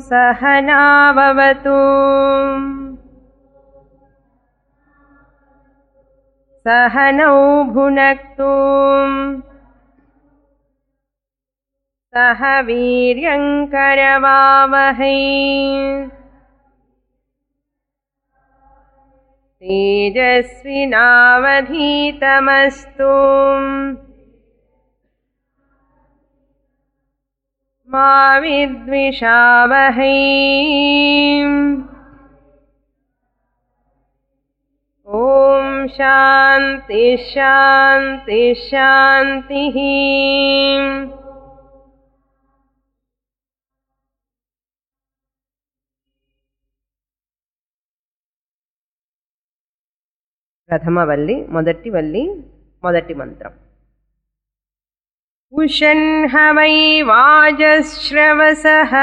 सहनाववतु सहनौ भुनक्तु सह वीर्यङ्करवावहै तेजस्विनावधीतमस्तु मा विद्विषावहै ॐ शान्ति शान्ति शान्तिः ప్రథమ వల్లి మొదటి వల్లి మొదటి మంత్రం ఉషన్హ వై వాజశ్రవసః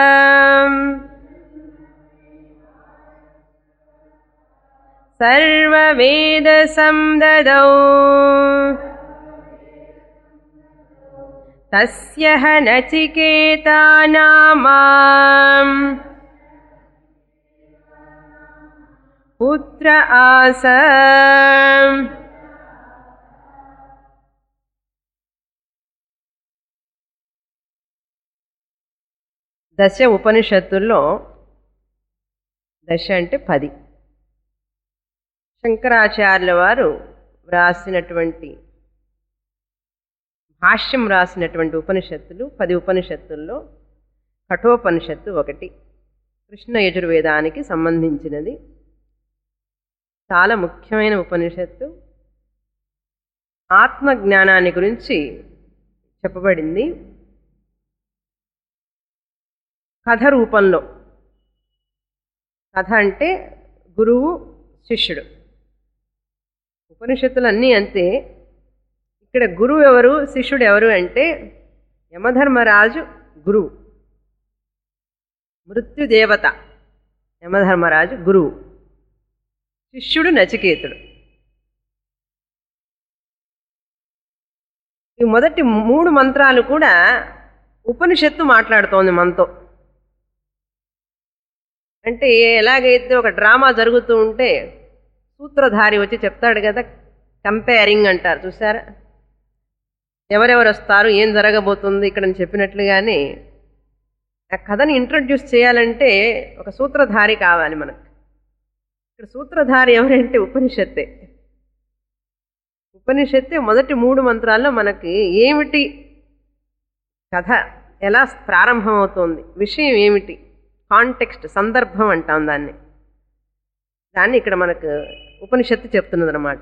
सर्ववेदसंददौ तस्य ह नचिकेता नामा पुत्र आस దశ ఉపనిషత్తుల్లో దశ అంటే పది శంకరాచార్యుల వారు వ్రాసినటువంటి భాష్యం రాసినటువంటి ఉపనిషత్తులు పది ఉపనిషత్తుల్లో కఠోపనిషత్తు ఒకటి కృష్ణ యజుర్వేదానికి సంబంధించినది చాలా ముఖ్యమైన ఉపనిషత్తు ఆత్మజ్ఞానాన్ని గురించి చెప్పబడింది కథ రూపంలో కథ అంటే గురువు శిష్యుడు ఉపనిషత్తులన్నీ అంతే ఇక్కడ గురువు ఎవరు శిష్యుడు ఎవరు అంటే యమధర్మరాజు గురువు మృత్యుదేవత యమధర్మరాజు గురువు శిష్యుడు నచికేతుడు ఈ మొదటి మూడు మంత్రాలు కూడా ఉపనిషత్తు మాట్లాడుతోంది మనతో అంటే ఎలాగైతే ఒక డ్రామా జరుగుతూ ఉంటే సూత్రధారి వచ్చి చెప్తాడు కదా కంపేరింగ్ అంటారు చూసారా ఎవరెవరు వస్తారు ఏం జరగబోతుంది ఇక్కడ నేను చెప్పినట్లుగానే ఆ కథని ఇంట్రడ్యూస్ చేయాలంటే ఒక సూత్రధారి కావాలి మనకు ఇక్కడ సూత్రధారి ఎవరంటే ఉపనిషత్తే ఉపనిషత్తే మొదటి మూడు మంత్రాల్లో మనకి ఏమిటి కథ ఎలా ప్రారంభమవుతోంది విషయం ఏమిటి కాంటెక్స్ట్ సందర్భం అంటాం దాన్ని దాన్ని ఇక్కడ మనకు ఉపనిషత్తు చెప్తున్నది అనమాట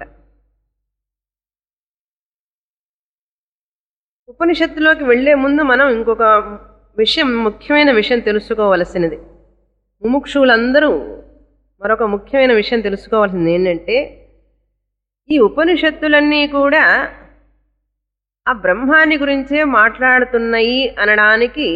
ఉపనిషత్తులోకి వెళ్లే ముందు మనం ఇంకొక విషయం ముఖ్యమైన విషయం తెలుసుకోవలసినది ముముక్షువులందరూ మరొక ముఖ్యమైన విషయం తెలుసుకోవాల్సింది ఏంటంటే ఈ ఉపనిషత్తులన్నీ కూడా ఆ బ్రహ్మాన్ని గురించే మాట్లాడుతున్నాయి అనడానికి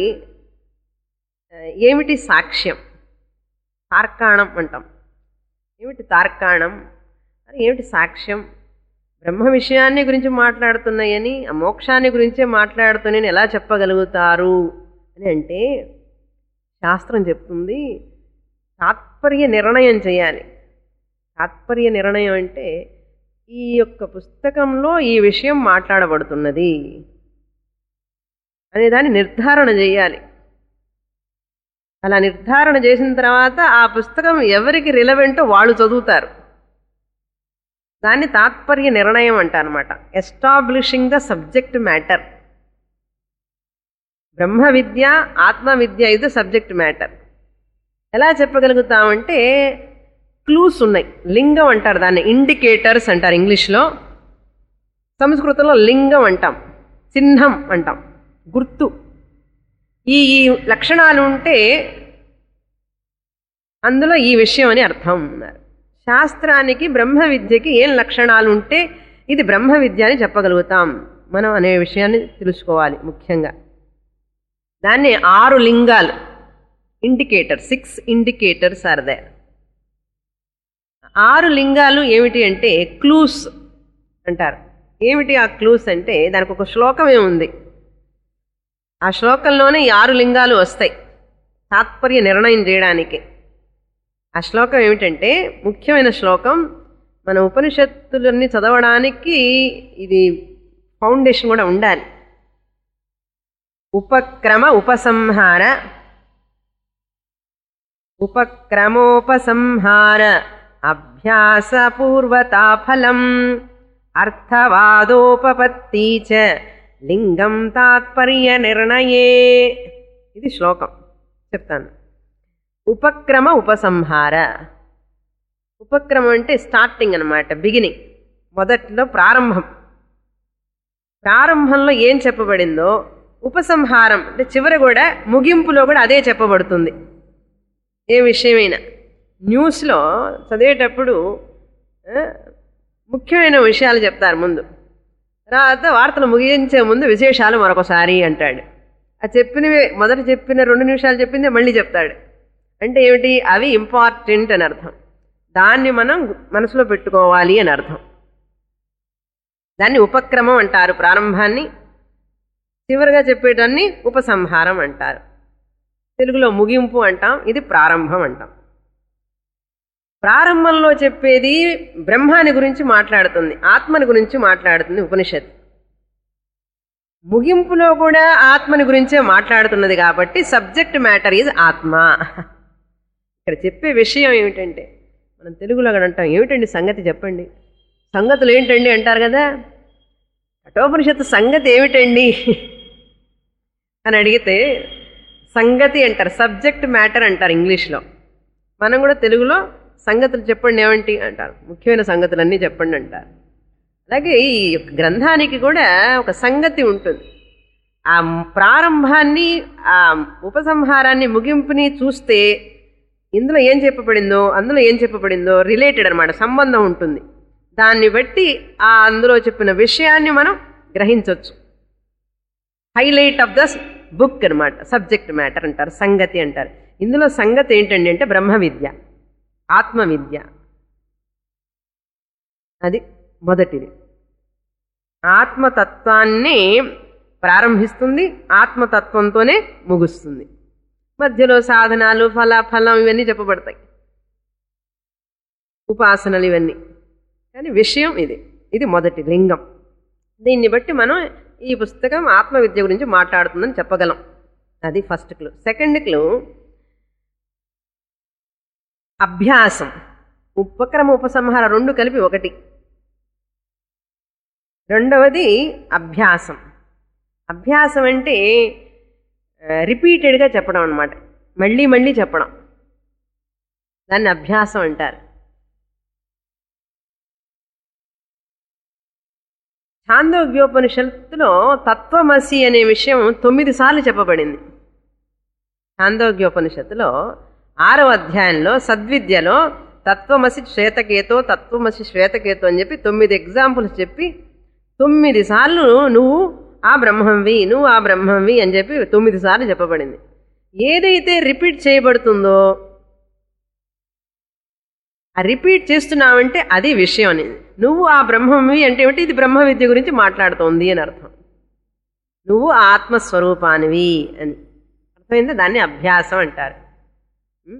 ఏమిటి సాక్ష్యం తార్కాణం అంటాం ఏమిటి తార్కాణం అది ఏమిటి సాక్ష్యం బ్రహ్మ విషయాన్ని గురించి మాట్లాడుతున్నాయని ఆ మోక్షాన్ని గురించే మాట్లాడుతున్నాయని ఎలా చెప్పగలుగుతారు అని అంటే శాస్త్రం చెప్తుంది తాత్పర్య నిర్ణయం చేయాలి తాత్పర్య నిర్ణయం అంటే ఈ యొక్క పుస్తకంలో ఈ విషయం మాట్లాడబడుతున్నది అనే దాన్ని నిర్ధారణ చేయాలి అలా నిర్ధారణ చేసిన తర్వాత ఆ పుస్తకం ఎవరికి రిలవెంటో వాళ్ళు చదువుతారు దాన్ని తాత్పర్య నిర్ణయం అంటారనమాట ఎస్టాబ్లిషింగ్ ద సబ్జెక్ట్ మ్యాటర్ బ్రహ్మ విద్య ఆత్మ విద్య ఇది సబ్జెక్ట్ మ్యాటర్ ఎలా చెప్పగలుగుతామంటే క్లూస్ ఉన్నాయి లింగం అంటారు దాన్ని ఇండికేటర్స్ అంటారు ఇంగ్లీష్లో సంస్కృతంలో లింగం అంటాం చిహ్నం అంటాం గుర్తు ఈ ఈ లక్షణాలు ఉంటే అందులో ఈ విషయం అని అర్థం అన్నారు శాస్త్రానికి బ్రహ్మ విద్యకి ఏం లక్షణాలు ఉంటే ఇది బ్రహ్మ విద్య అని చెప్పగలుగుతాం మనం అనే విషయాన్ని తెలుసుకోవాలి ముఖ్యంగా దాన్ని ఆరు లింగాలు indicator six indicators are they ఆరు లింగాలు ఏమిటి అంటే క్లూస్ అంటారు ఏమిటి ఆ క్లూస్ అంటే దానికి ఒక శ్లోకమే ఉంది ఆ శ్లోకంలోనే ఈ ఆరు లింగాలు వస్తాయి తాత్పర్య నిర్ణయం చేయడానికి ఆ శ్లోకం ఏమిటంటే ముఖ్యమైన శ్లోకం మన ఉపనిషత్తులన్నీ చదవడానికి ఇది ఫౌండేషన్ కూడా ఉండాలి ఉపక్రమ ఉపసంహార ఉపక్రమోపసంహార అభ్యాసపూర్వతాఫలం అర్థవాదోపపత్తి చ లింగం తాత్పర్య నిర్ణయే ఇది శ్లోకం చెప్తాను ఉపక్రమ ఉపసంహార ఉపక్రమం అంటే స్టార్టింగ్ అన్నమాట బిగినింగ్ మొదట్లో ప్రారంభం ప్రారంభంలో ఏం చెప్పబడిందో ఉపసంహారం అంటే చివర కూడా ముగింపులో కూడా అదే చెప్పబడుతుంది ఏ విషయమైనా న్యూస్లో చదివేటప్పుడు ఆ, ముఖ్యమైన విషయాలు చెప్తారు ముందు తర్వాత వార్తలు ముగించే ముందు విశేషాలు మరొకసారి అంటాడు ఆ చెప్పినవి మొదట చెప్పిన రెండు నిమిషాలు చెప్పిందే మళ్ళీ చెప్తాడు అంటే ఏమిటి అవి ఇంపార్టెంట్ అని అర్థం దాన్ని మనం మనసులో పెట్టుకోవాలి అని అర్థం దాన్ని ఉపక్రమం అంటారు ప్రారంభాన్ని చివరిగా చెప్పేటాన్ని ఉపసంహారం అంటారు తెలుగులో ముగింపు అంటాం ఇది ప్రారంభం అంటాం ప్రారంభంలో చెప్పేది బ్రహ్మాని గురించి మాట్లాడుతుంది ఆత్మని గురించి మాట్లాడుతుంది ఉపనిషత్ ముగింపులో కూడా ఆత్మని గురించే మాట్లాడుతున్నది కాబట్టి సబ్జెక్ట్ మ్యాటర్ ఈజ్ ఆత్మ ఇక్కడ చెప్పే విషయం ఏమిటంటే మనం తెలుగులో కూడా అంటాం ఏమిటండి సంగతి చెప్పండి సంగతులు ఏంటండి అంటారు కదా కఠోపనిషత్తు సంగతి ఏమిటండి అని అడిగితే సంగతి అంటారు సబ్జెక్ట్ మ్యాటర్ అంటారు ఇంగ్లీష్లో మనం కూడా తెలుగులో సంగతులు చెప్పండి ఏమంటి అంటారు ముఖ్యమైన సంగతులన్నీ చెప్పండి అంటారు అలాగే ఈ యొక్క గ్రంథానికి కూడా ఒక సంగతి ఉంటుంది ఆ ప్రారంభాన్ని ఆ ఉపసంహారాన్ని ముగింపుని చూస్తే ఇందులో ఏం చెప్పబడిందో అందులో ఏం చెప్పబడిందో రిలేటెడ్ అన్నమాట సంబంధం ఉంటుంది దాన్ని బట్టి ఆ అందులో చెప్పిన విషయాన్ని మనం గ్రహించవచ్చు హైలైట్ ఆఫ్ ద బుక్ అన్నమాట సబ్జెక్ట్ మ్యాటర్ అంటారు సంగతి అంటారు ఇందులో సంగతి ఏంటండి అంటే బ్రహ్మ విద్య ఆత్మ విద్య అది మొదటిది ఆత్మతత్వాన్ని ప్రారంభిస్తుంది ఆత్మతత్వంతోనే ముగుస్తుంది మధ్యలో సాధనాలు ఫల ఫలం ఇవన్నీ చెప్పబడతాయి ఉపాసనలు ఇవన్నీ కానీ విషయం ఇది ఇది మొదటి లింగం దీన్ని బట్టి మనం ఈ పుస్తకం ఆత్మవిద్య గురించి మాట్లాడుతుందని చెప్పగలం అది ఫస్ట్ క్లూ సెకండ్ క్లూ అభ్యాసం ఉపక్రమ ఉపసంహార రెండు కలిపి ఒకటి రెండవది అభ్యాసం అభ్యాసం అంటే రిపీటెడ్గా చెప్పడం అనమాట మళ్ళీ మళ్ళీ చెప్పడం దాన్ని అభ్యాసం అంటారు ఛాందోగ్యోపనిషత్తులో తత్వమసి అనే విషయం తొమ్మిది సార్లు చెప్పబడింది ఛాందోగ్యోపనిషత్తులో ఆరవ అధ్యాయంలో సద్విద్యలో తత్వమసి శ్వేతకేతో తత్వమసి శ్వేతకేతో అని చెప్పి తొమ్మిది ఎగ్జాంపుల్స్ చెప్పి తొమ్మిది సార్లు నువ్వు ఆ బ్రహ్మంవి నువ్వు ఆ బ్రహ్మంవి అని చెప్పి తొమ్మిది సార్లు చెప్పబడింది ఏదైతే రిపీట్ చేయబడుతుందో ఆ రిపీట్ చేస్తున్నావంటే అది విషయం అనేది నువ్వు ఆ బ్రహ్మవి అంటే ఏమిటి ఇది బ్రహ్మ విద్య గురించి మాట్లాడుతోంది అని అర్థం నువ్వు ఆత్మస్వరూపానివి అని అర్థమైందా దాన్ని అభ్యాసం అంటారు ఉం?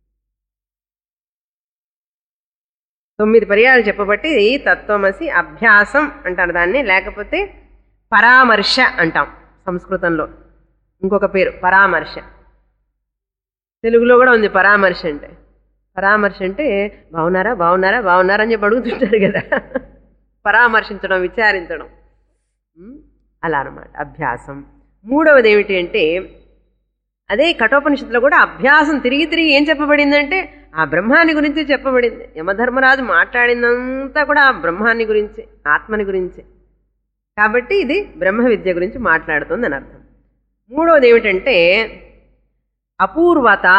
తొమ్మిది పర్యాలు చెప్పబట్టి తత్వమసి అభ్యాసం అంటారు దాన్ని లేకపోతే పరామర్శ అంటాం సంస్కృతంలో ఇంకొక పేరు పరామర్శ తెలుగులో కూడా ఉంది పరామర్శ అంటే పరామర్శ అంటే బాగున్నారా బాగున్నారా బాగున్నారా అని చెప్పి అడుగుతుంటారు కదా పరామర్శించడం విచారించడం ఉం? అలా అనమాట అభ్యాసం మూడవది ఏమిటి అంటే అదే కఠోపనిషత్తులో కూడా అభ్యాసం తిరిగి తిరిగి ఏం చెప్పబడిందంటే ఆ బ్రహ్మాన్ని గురించి చెప్పబడింది యమధర్మరాజు మాట్లాడిందంతా కూడా ఆ బ్రహ్మాన్ని గురించి ఆత్మని గురించి కాబట్టి ఇది బ్రహ్మ విద్య గురించి మాట్లాడుతుంది అని అర్థం మూడవది ఏమిటంటే అపూర్వత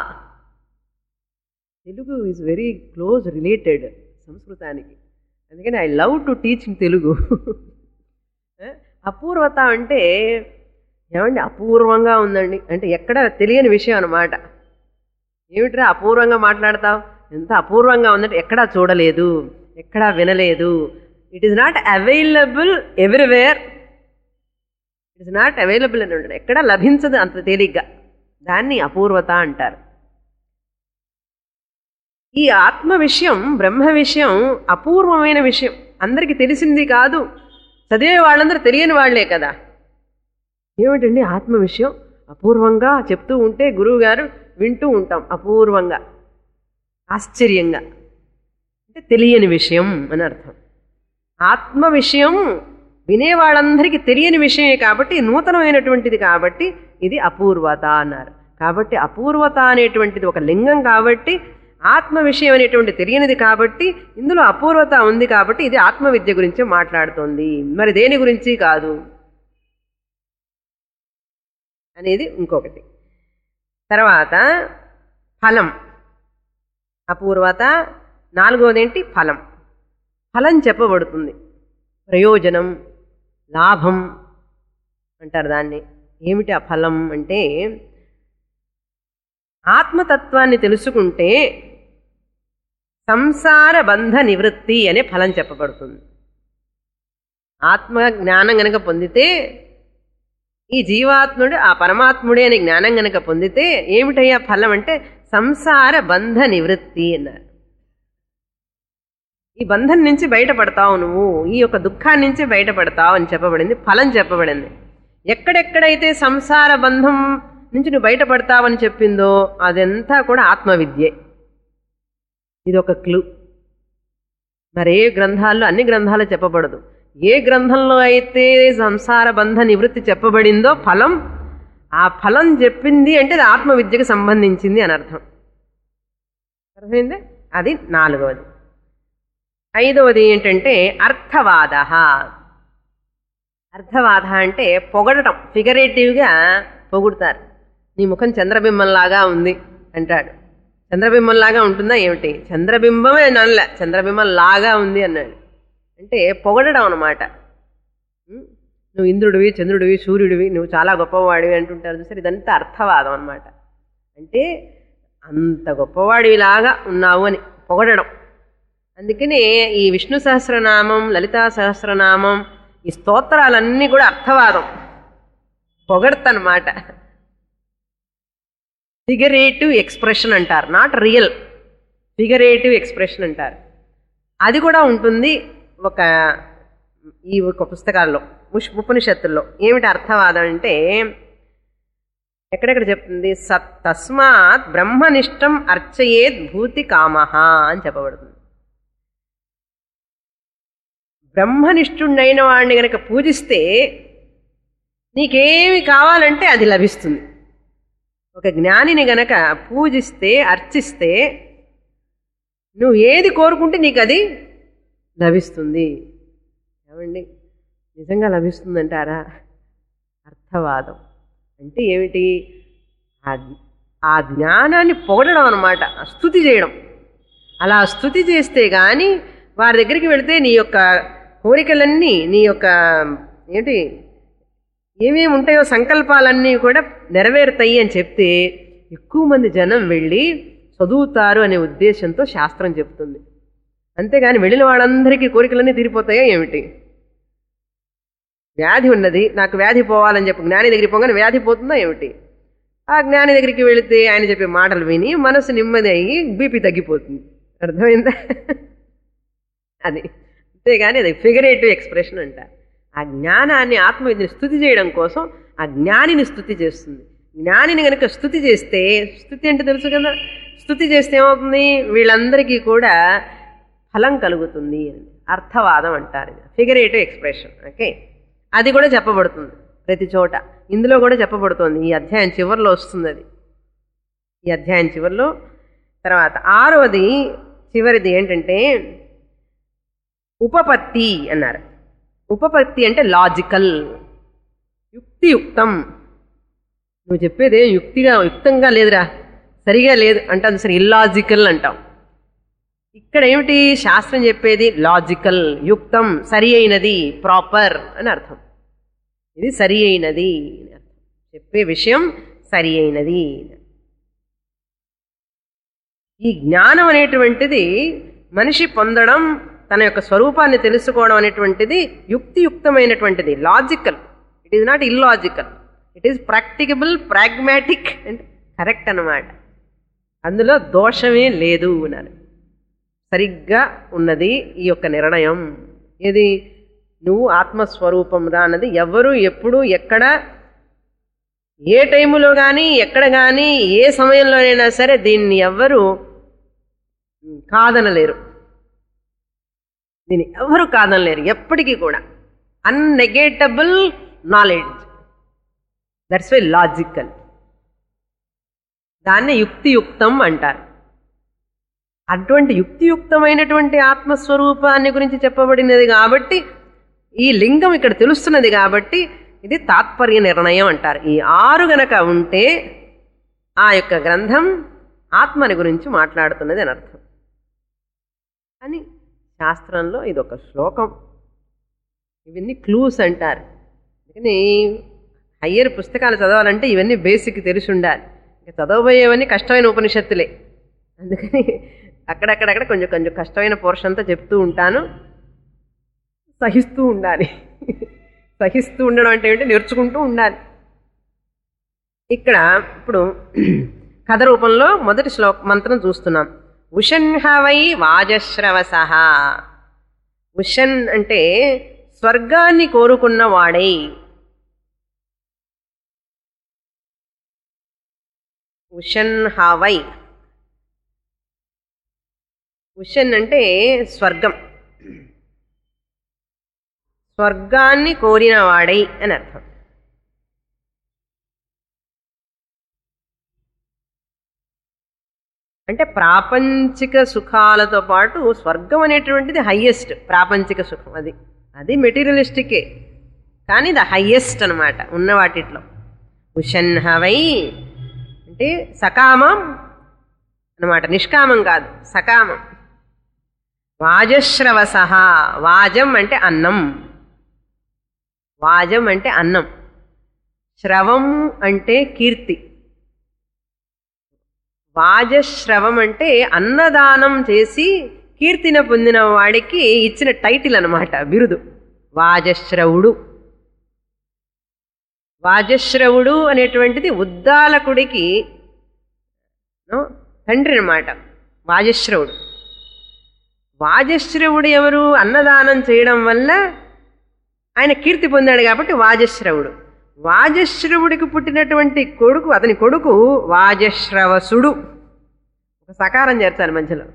Telugu is very close related సంస్కృతానికి అందుకని I love to teaching Telugu అపూర్వత అంటే ఏమండి అపూర్వంగా ఉందండి అంటే ఎక్కడ తెలియని విషయం అనమాట ఏమిట్రా అపూర్వంగా మాట్లాడతావు ఎంత అపూర్వంగా ఉందంటే ఎక్కడా చూడలేదు ఎక్కడా వినలేదు it is not available everywhere it is not available అని ఉంటుంది ఎక్కడా లభించదు అంత తేలిగ్గా దాన్ని అపూర్వత అంటారు ఈ ఆత్మ విషయం బ్రహ్మ విషయం అపూర్వమైన విషయం అందరికీ తెలిసింది కాదు చదివే వాళ్ళందరూ తెలియని వాళ్లే కదా ఏమిటండి ఆత్మ విషయం అపూర్వంగా చెప్తూ ఉంటే గురువు గారు వింటూ ఉంటాం అపూర్వంగా ఆశ్చర్యంగా అంటే తెలియని విషయం అని అర్థం ఆత్మ విషయం వినేవాళ్ళందరికీ తెలియని విషయమే కాబట్టి నూతనమైనటువంటిది కాబట్టి ఇది అపూర్వత అన్నారు కాబట్టి అపూర్వత అనేటువంటిది ఒక లింగం కాబట్టి ఆత్మ విషయం అనేటువంటి తెలియనిది కాబట్టి ఇందులో అపూర్వత ఉంది కాబట్టి ఇది ఆత్మ విద్య గురించి మాట్లాడుతోంది మరి దేని గురించి కాదు అనేది ఇంకొకటి తర్వాత ఫలం అపూర్వత నాలుగవది ఏంటి ఫలం ఫలం చెప్పబడుతుంది ప్రయోజనం లాభం అంటారు దాన్ని ఏమిటి ఆ ఫలం అంటే ఆత్మతత్వాన్ని తెలుసుకుంటే సంసార బంధ నివృత్తి అనే ఫలం చెప్పబడుతుంది ఆత్మ జ్ఞానం గనక పొందితే ఈ జీవాత్ముడు ఆ పరమాత్ముడే అనే జ్ఞానం గనక పొందితే ఏమిటయ్యా ఫలం అంటే సంసార బంధ నివృత్తి అన్నారు ఈ బంధం నుంచి బయటపడతావు నువ్వు ఈ యొక్క దుఃఖాన్ని నుంచి బయటపడతావు అని చెప్పబడింది ఫలం చెప్పబడింది ఎక్కడెక్కడైతే సంసార బంధం నుంచి నువ్వు బయటపడతావని చెప్పిందో అదంతా కూడా ఆత్మవిద్యే ఇది ఒక క్లూ మరే గ్రంథాల్లో అన్ని గ్రంథాలు చెప్పబడదు ఏ గ్రంథంలో అయితే సంసార బంధ నివృత్తి చెప్పబడిందో ఫలం ఆ ఫలం చెప్పింది అంటే అది ఆత్మవిద్యకు సంబంధించింది అని అర్థం అర్థమైంది అది నాలుగవది ఐదవది ఏంటంటే అర్థవాద అర్థవాద అంటే పొగడటం ఫిగరేటివ్గా పొగుడుతారు నీ ముఖం చంద్రబింబంలాగా ఉంది అంటాడు చంద్రబింబంలాగా ఉంటుందా ఏమిటి చంద్రబింబమే నల్ల చంద్రబింబం లాగా ఉంది అన్నాడు అంటే పొగడడం అనమాట నువ్వు ఇంద్రుడివి చంద్రుడివి సూర్యుడివి నువ్వు చాలా గొప్పవాడివి అంటుంటారు చూసారు ఇదంతా అర్థవాదం అనమాట అంటే అంత గొప్పవాడివిలాగా ఉన్నావు అని పొగడడం అందుకనే ఈ విష్ణు సహస్రనామం లలితా సహస్రనామం ఈ స్తోత్రాలన్నీ కూడా అర్థవాదం పొగడతనమాట ఫిగరేటివ్ ఎక్స్ప్రెషన్ అంటారు నాట్ రియల్ ఫిగరేటివ్ ఎక్స్ప్రెషన్ అంటారు అది కూడా ఉంటుంది ఒక ఈ ఒక పుస్తకాల్లో ముష్ ఉపనిషత్తుల్లో ఏమిటి అర్థవాదం అంటే ఎక్కడెక్కడ చెప్తుంది సత్ తస్మాత్ బ్రహ్మనిష్టం అర్చయేద్ భూతి కామహ అని చెప్పబడుతుంది బ్రహ్మనిష్ఠుడైన వాడిని గనక పూజిస్తే నీకేమి కావాలంటే అది లభిస్తుంది ఒక జ్ఞానిని గనక పూజిస్తే అర్చిస్తే నువ్వు ఏది కోరుకుంటే నీకు అది లభిస్తుంది ఏమండి నిజంగా లభిస్తుందంటారా అర్థవాదం అంటే ఏమిటి ఆ జ్ఞానాన్ని పొగడడం అనమాట స్థుతి చేయడం అలా స్థుతి చేస్తే కానీ వారి దగ్గరికి వెళితే నీ యొక్క కోరికలన్నీ నీ యొక్క ఏంటి ఏమేమి ఉంటాయో సంకల్పాలన్నీ కూడా నెరవేరుతాయి అని చెప్తే ఎక్కువ మంది జనం వెళ్ళి చదువుతారు అనే ఉద్దేశంతో శాస్త్రం చెప్తుంది అంతేగాని వెళ్ళిన వాళ్ళందరికీ కోరికలన్నీ తీరిపోతాయా ఏమిటి వ్యాధి ఉన్నది నాకు వ్యాధి పోవాలని చెప్పి జ్ఞాని దగ్గరికి పోగానే వ్యాధి పోతుందా ఏమిటి ఆ జ్ఞాని దగ్గరికి వెళితే ఆయన చెప్పే మాటలు విని మనసు నెమ్మది అయ్యి బీపీ తగ్గిపోతుంది అర్థమైందా అది అంతేగాని అది ఫిగరేటివ్ ఎక్స్ప్రెషన్ అంట ఆ జ్ఞానాన్ని ఆత్మవిద్యని స్థుతి చేయడం కోసం ఆ జ్ఞానిని స్థుతి చేస్తుంది జ్ఞానిని కనుక స్థుతి చేస్తే స్థుతి అంటే తెలుసు కదా స్థుతి చేస్తే ఏమవుతుంది వీళ్ళందరికీ కూడా ఫలం కలుగుతుంది అర్థవాదం అంటారు ఫిగరేటివ్ ఎక్స్ప్రెషన్ ఓకే అది కూడా చెప్పబడుతుంది ప్రతి చోట ఇందులో కూడా చెప్పబడుతుంది ఈ అధ్యాయం చివరిలో వస్తుంది అది ఈ అధ్యాయం చివరిలో తర్వాత ఆరవది చివరిది ఏంటంటే ఉపపత్తి అన్నారు ఉపపత్తి అంటే లాజికల్ యుక్తియుక్తం నువ్వు చెప్పేది యుక్తిగా యుక్తంగా లేదురా సరిగా లేదు అంటాం సరే ఇల్లాజికల్ అంటాం ఇక్కడ ఏమిటి శాస్త్రం చెప్పేది లాజికల్ యుక్తం సరి అయినది ప్రాపర్ అని అర్థం ఇది సరి అయినది అని అర్థం చెప్పే విషయం సరి అయినది ఈ జ్ఞానం అనేటువంటిది మనిషి పొందడం తన యొక్క స్వరూపాన్ని తెలుసుకోవడం అనేటువంటిది యుక్తియుక్తమైనటువంటిది logical it is not illogical it is practicable pragmatic and correct అన్నమాట అందులో దోషమే లేదు అన్నారు సరిగ్గా ఉన్నది ఈ యొక్క నిర్ణయం ఇది నువ్వు ఆత్మస్వరూపం రా అన్నది ఎవరు ఎప్పుడు ఎక్కడ ఏ టైములో కానీ ఎక్కడ కానీ ఏ సమయంలోనైనా సరే దీన్ని ఎవ్వరు కాదనలేరు దీన్ని ఎవరు కాదనలేరు ఎప్పటికీ కూడా unnegatable knowledge that's why logical దాన్ని యుక్తియుక్తం అంటారు అటువంటి యుక్తియుక్తమైనటువంటి ఆత్మస్వరూపాన్ని గురించి చెప్పబడినది కాబట్టి ఈ లింగం ఇక్కడ తెలుస్తున్నది కాబట్టి ఇది తాత్పర్య నిర్ణయం అంటారు ఈ ఆరు గనక ఉంటే ఆ యొక్క గ్రంథం ఆత్మని గురించి మాట్లాడుతున్నది అని అర్థం అని శాస్త్రంలో ఇది ఒక శ్లోకం ఇవన్నీ క్లూస్ అంటారు అందుకని హయ్యర్ పుస్తకాలు చదవాలంటే ఇవన్నీ బేసిక్ తెలిసి ఉండాలి ఇంకా చదవబోయేవన్నీ కష్టమైన ఉపనిషత్తులే అందుకని అక్కడక్కడక్కడ కొంచెం కొంచెం కష్టమైన పోర్షన్ అంతా చెప్తూ ఉంటాను సహిస్తూ ఉండాలి సహిస్తూ ఉండడం అంటే ఏంటి నేర్చుకుంటూ ఉండాలి ఇక్కడ ఇప్పుడు కథ రూపంలో మొదటి శ్లోక మంత్రం చూస్తున్నాం ఉషన్హవై వాజశ్రవస ఉషన్ అంటే స్వర్గాన్ని కోరుకున్నవాడై ఉషన్ హవై ఉషన్ అంటే స్వర్గం స్వర్గాన్ని కోరినవాడై అని అర్థం అంటే ప్రాపంచిక సుఖాలతో పాటు స్వర్గం అనేటువంటిది హయ్యెస్ట్ ప్రాపంచిక సుఖం అది అది మెటీరియలిస్టికే కానీ ద హయ్యెస్ట్ అనమాట ఉన్న వాటిట్లో ఉషన్హవై అంటే సకామం అనమాట నిష్కామం కాదు సకామం వాజశ్రవస వాజం అంటే అన్నం వాజం అంటే అన్నం శ్రవం అంటే కీర్తి వాజశ్రవం అంటే అన్నదానం చేసి కీర్తిన పొందిన వాడికి ఇచ్చిన టైటిల్ అనమాట బిరుదు వాజశ్రవుడు వాజశ్రవుడు అనేటువంటిది ఉద్దాలకుడికి నో, తండ్రి అనమాట వాజశ్రవుడు వాజశ్రవుడు ఎవరు అన్నదానం చేయడం వల్ల ఆయన కీర్తి పొందాడు కాబట్టి వాజశ్రవుడు వాజశ్రవుడికి పుట్టినటువంటి కొడుకు అతని కొడుకు వాజశ్రవసుడు ఒక సకారం చేర్చాలి మధ్యలో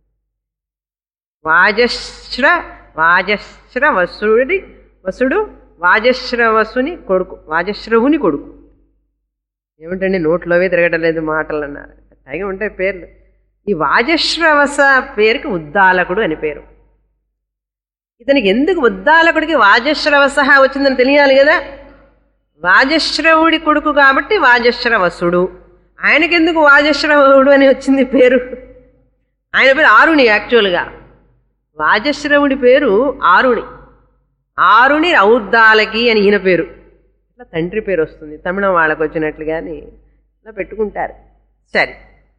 వాజశ్ర వాజశ్రవసుడి వసుడు వాజశ్రవసుని కొడుకు వాజశ్రవుని కొడుకు ఏమిటండి నోట్లోవే తిరగడం లేదు మాటలు అన్నారు అలాగే ఉంటాయి పేర్లు ఈ వాజశ్రవస పేరుకి ఉద్దాలకుడు అని పేరు ఇతనికి ఎందుకు ఉద్దాలకుడికి వాజశ్రవస వచ్చిందని తెలియాలి కదా వాజశ్రవుడి కొడుకు కాబట్టి వాజశ్రవసుడు ఆయనకెందుకు వాజశ్రవుడు అని వచ్చింది పేరు ఆయన పేరు ఆరుణి యాక్చువల్గా వాజశ్రవుడి పేరు ఆరుణి ఆరుని ఔద్దాలకి అని ఈయన పేరు ఇట్లా తండ్రి పేరు వస్తుంది తమిళం వాళ్ళకు వచ్చినట్లుగాని ఇలా పెట్టుకుంటారు సరే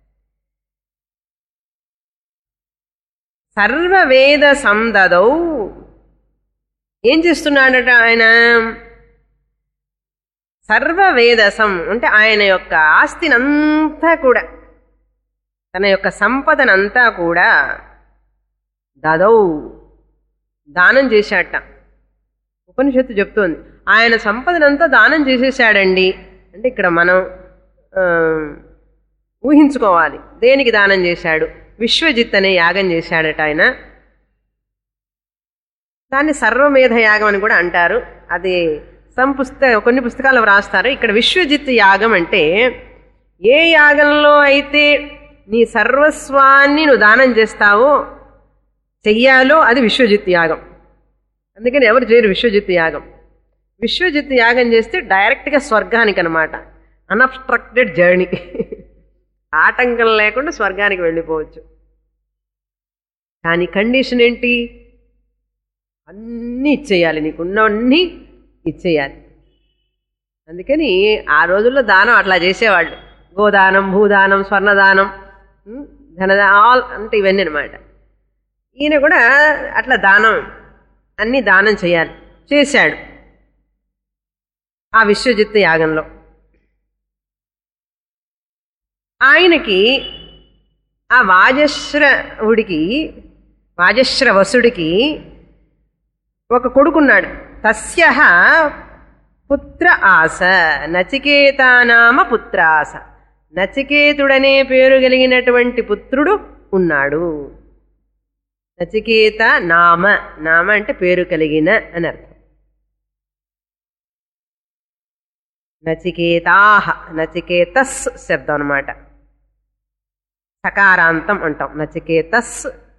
సర్వవేద సందదౌ ఏం చేస్తున్నాడట ఆయన సర్వవేదసం అంటే ఆయన యొక్క ఆస్తినంతా కూడా తన యొక్క సంపదనంతా కూడా దదౌ దానం చేశాట ఉపనిషత్తు చెప్తోంది ఆయన సంపదనంతా దానం చేసేసాడండి అంటే ఇక్కడ మనం ఆ, ఊహించుకోవాలి దేనికి దానం చేశాడు విశ్వజిత్ అనే యాగం చేశాడట ఆయన దాన్ని సర్వమేధ యాగం అని కూడా అంటారు అది some పుస్తక కొన్ని పుస్తకాలు వ్రాస్తారు ఇక్కడ విశ్వజిత్ యాగం అంటే ఏ యాగంలో అయితే నీ సర్వస్వాన్ని నువ్వు దానం చేస్తావో చెయ్యాలో అది విశ్వజిత్ యాగం అందుకని ఎవరు చేయరు విశ్వజిత్ యాగం విశ్వజిత్ యాగం చేస్తే డైరెక్ట్గా స్వర్గానికి అనమాట అన్అబ్స్ట్రక్టెడ్ జర్నీ ఆటంకం లేకుండా స్వర్గానికి వెళ్ళిపోవచ్చు కానీ కండిషన్ ఏంటి అన్నీ ఇచ్చేయాలి నీకున్నవన్నీ ఇచ్చేయాలి అందుకని ఆ రోజుల్లో దానం అట్లా చేసేవాళ్ళు గోదానం భూదానం స్వర్ణదానం ఉమ్, ధనదా ఆల్ అంటే ఇవన్నీ అనమాట ఈయన కూడా అట్లా దానం అన్ని దానం చేయాలి చేశాడు ఆ విశ్వజిత్ యాగంలో ఆయనకి ఆ వాజశ్రవుడికి వాజశ్రవసుడికి ఒక కొడుకున్నాడు తస్య పుత్ర ఆస నచికేతానామ పుత్రాస నచికేతుడనే పేరు కలిగినటువంటి పుత్రుడు ఉన్నాడు నచికేత నామ నామ అంటే పేరు కలిగిన అని అర్థం నచికేతాహ నచికేతస్ శబ్దం అనమాట సకారాంతం అంటాం నచికేతస్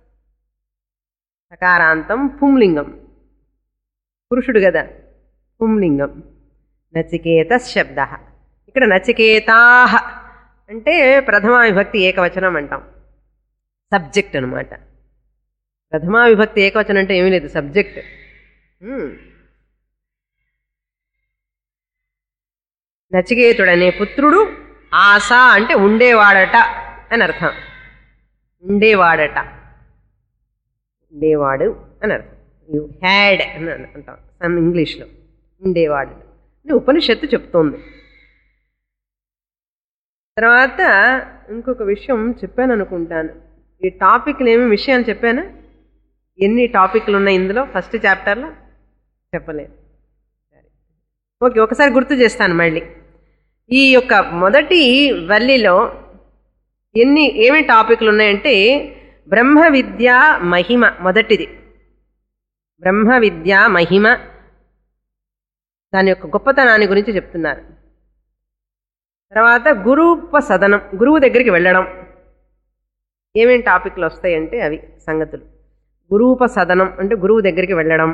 సకారాంతం పుంలింగం పురుషుడు కదా పుంలింగం నచికేత శబ్ద ఇక్కడ నచికేతాహ అంటే ప్రథమా విభక్తి ఏకవచనం అంటాం సబ్జెక్ట్ అనమాట ప్రథమా విభక్తి ఏకవచనం అంటే ఏమీ లేదు సబ్జెక్ట్ నచికేతుడనే పుత్రుడు ఆశ అంటే ఉండేవాడట అని అర్థం ఉండేవాడట ఉండేవాడు అని అర్థం యు హ్యాడ్ అని అంటాం సమ్ ఇంగ్లీష్లో ఉండేవాడు అని ఉపనిషత్తు చెప్తోంది తర్వాత ఇంకొక విషయం చెప్పాను అనుకుంటాను ఈ టాపిక్లు ఏమి విషయాలు చెప్పానా ఎన్ని టాపిక్లు ఉన్నాయి ఇందులో ఫస్ట్ చాప్టర్లో చెప్పలేదు సరే ఓకే ఒకసారి గుర్తు చేస్తాను మళ్ళీ ఈ యొక్క మొదటి వల్లిలో ఎన్ని ఏమి టాపిక్లు ఉన్నాయంటే బ్రహ్మ విద్య మహిమ మొదటిది బ్రహ్మ విద్య మహిమ దాని యొక్క గొప్పతనాన్ని గురించి చెప్తున్నారు తర్వాత గురూప సదనం గురువు దగ్గరికి వెళ్ళడం ఏమేం టాపిక్లు వస్తాయంటే అవి సంగతులు గురూప సదనం అంటే గురువు దగ్గరికి వెళ్ళడం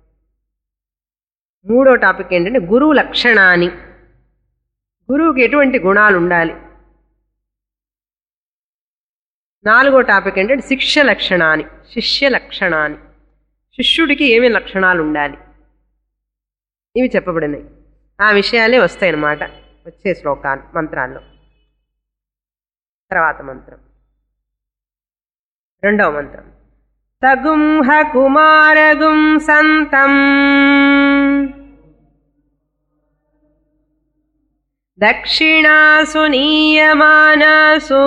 మూడో టాపిక్ ఏంటంటే గురువు లక్షణాన్ని గురువుకి ఎటువంటి గుణాలు ఉండాలి నాలుగో టాపిక్ ఏంటంటే శిక్ష లక్షణాన్ని శిష్య లక్షణాన్ని శిష్యుడికి ఏమి లక్షణాలు ఉండాలి ఇవి చెప్పబడినాయి ఆ విషయాలే వస్తాయి అన్నమాట వచ్చే శ్లోకాలు మంత్రాల్లో తర్వాత మంత్రం రెండవ మంత్రం తగుంహ కుమారగుం సంతం దక్షిణాసు నీయమానాసు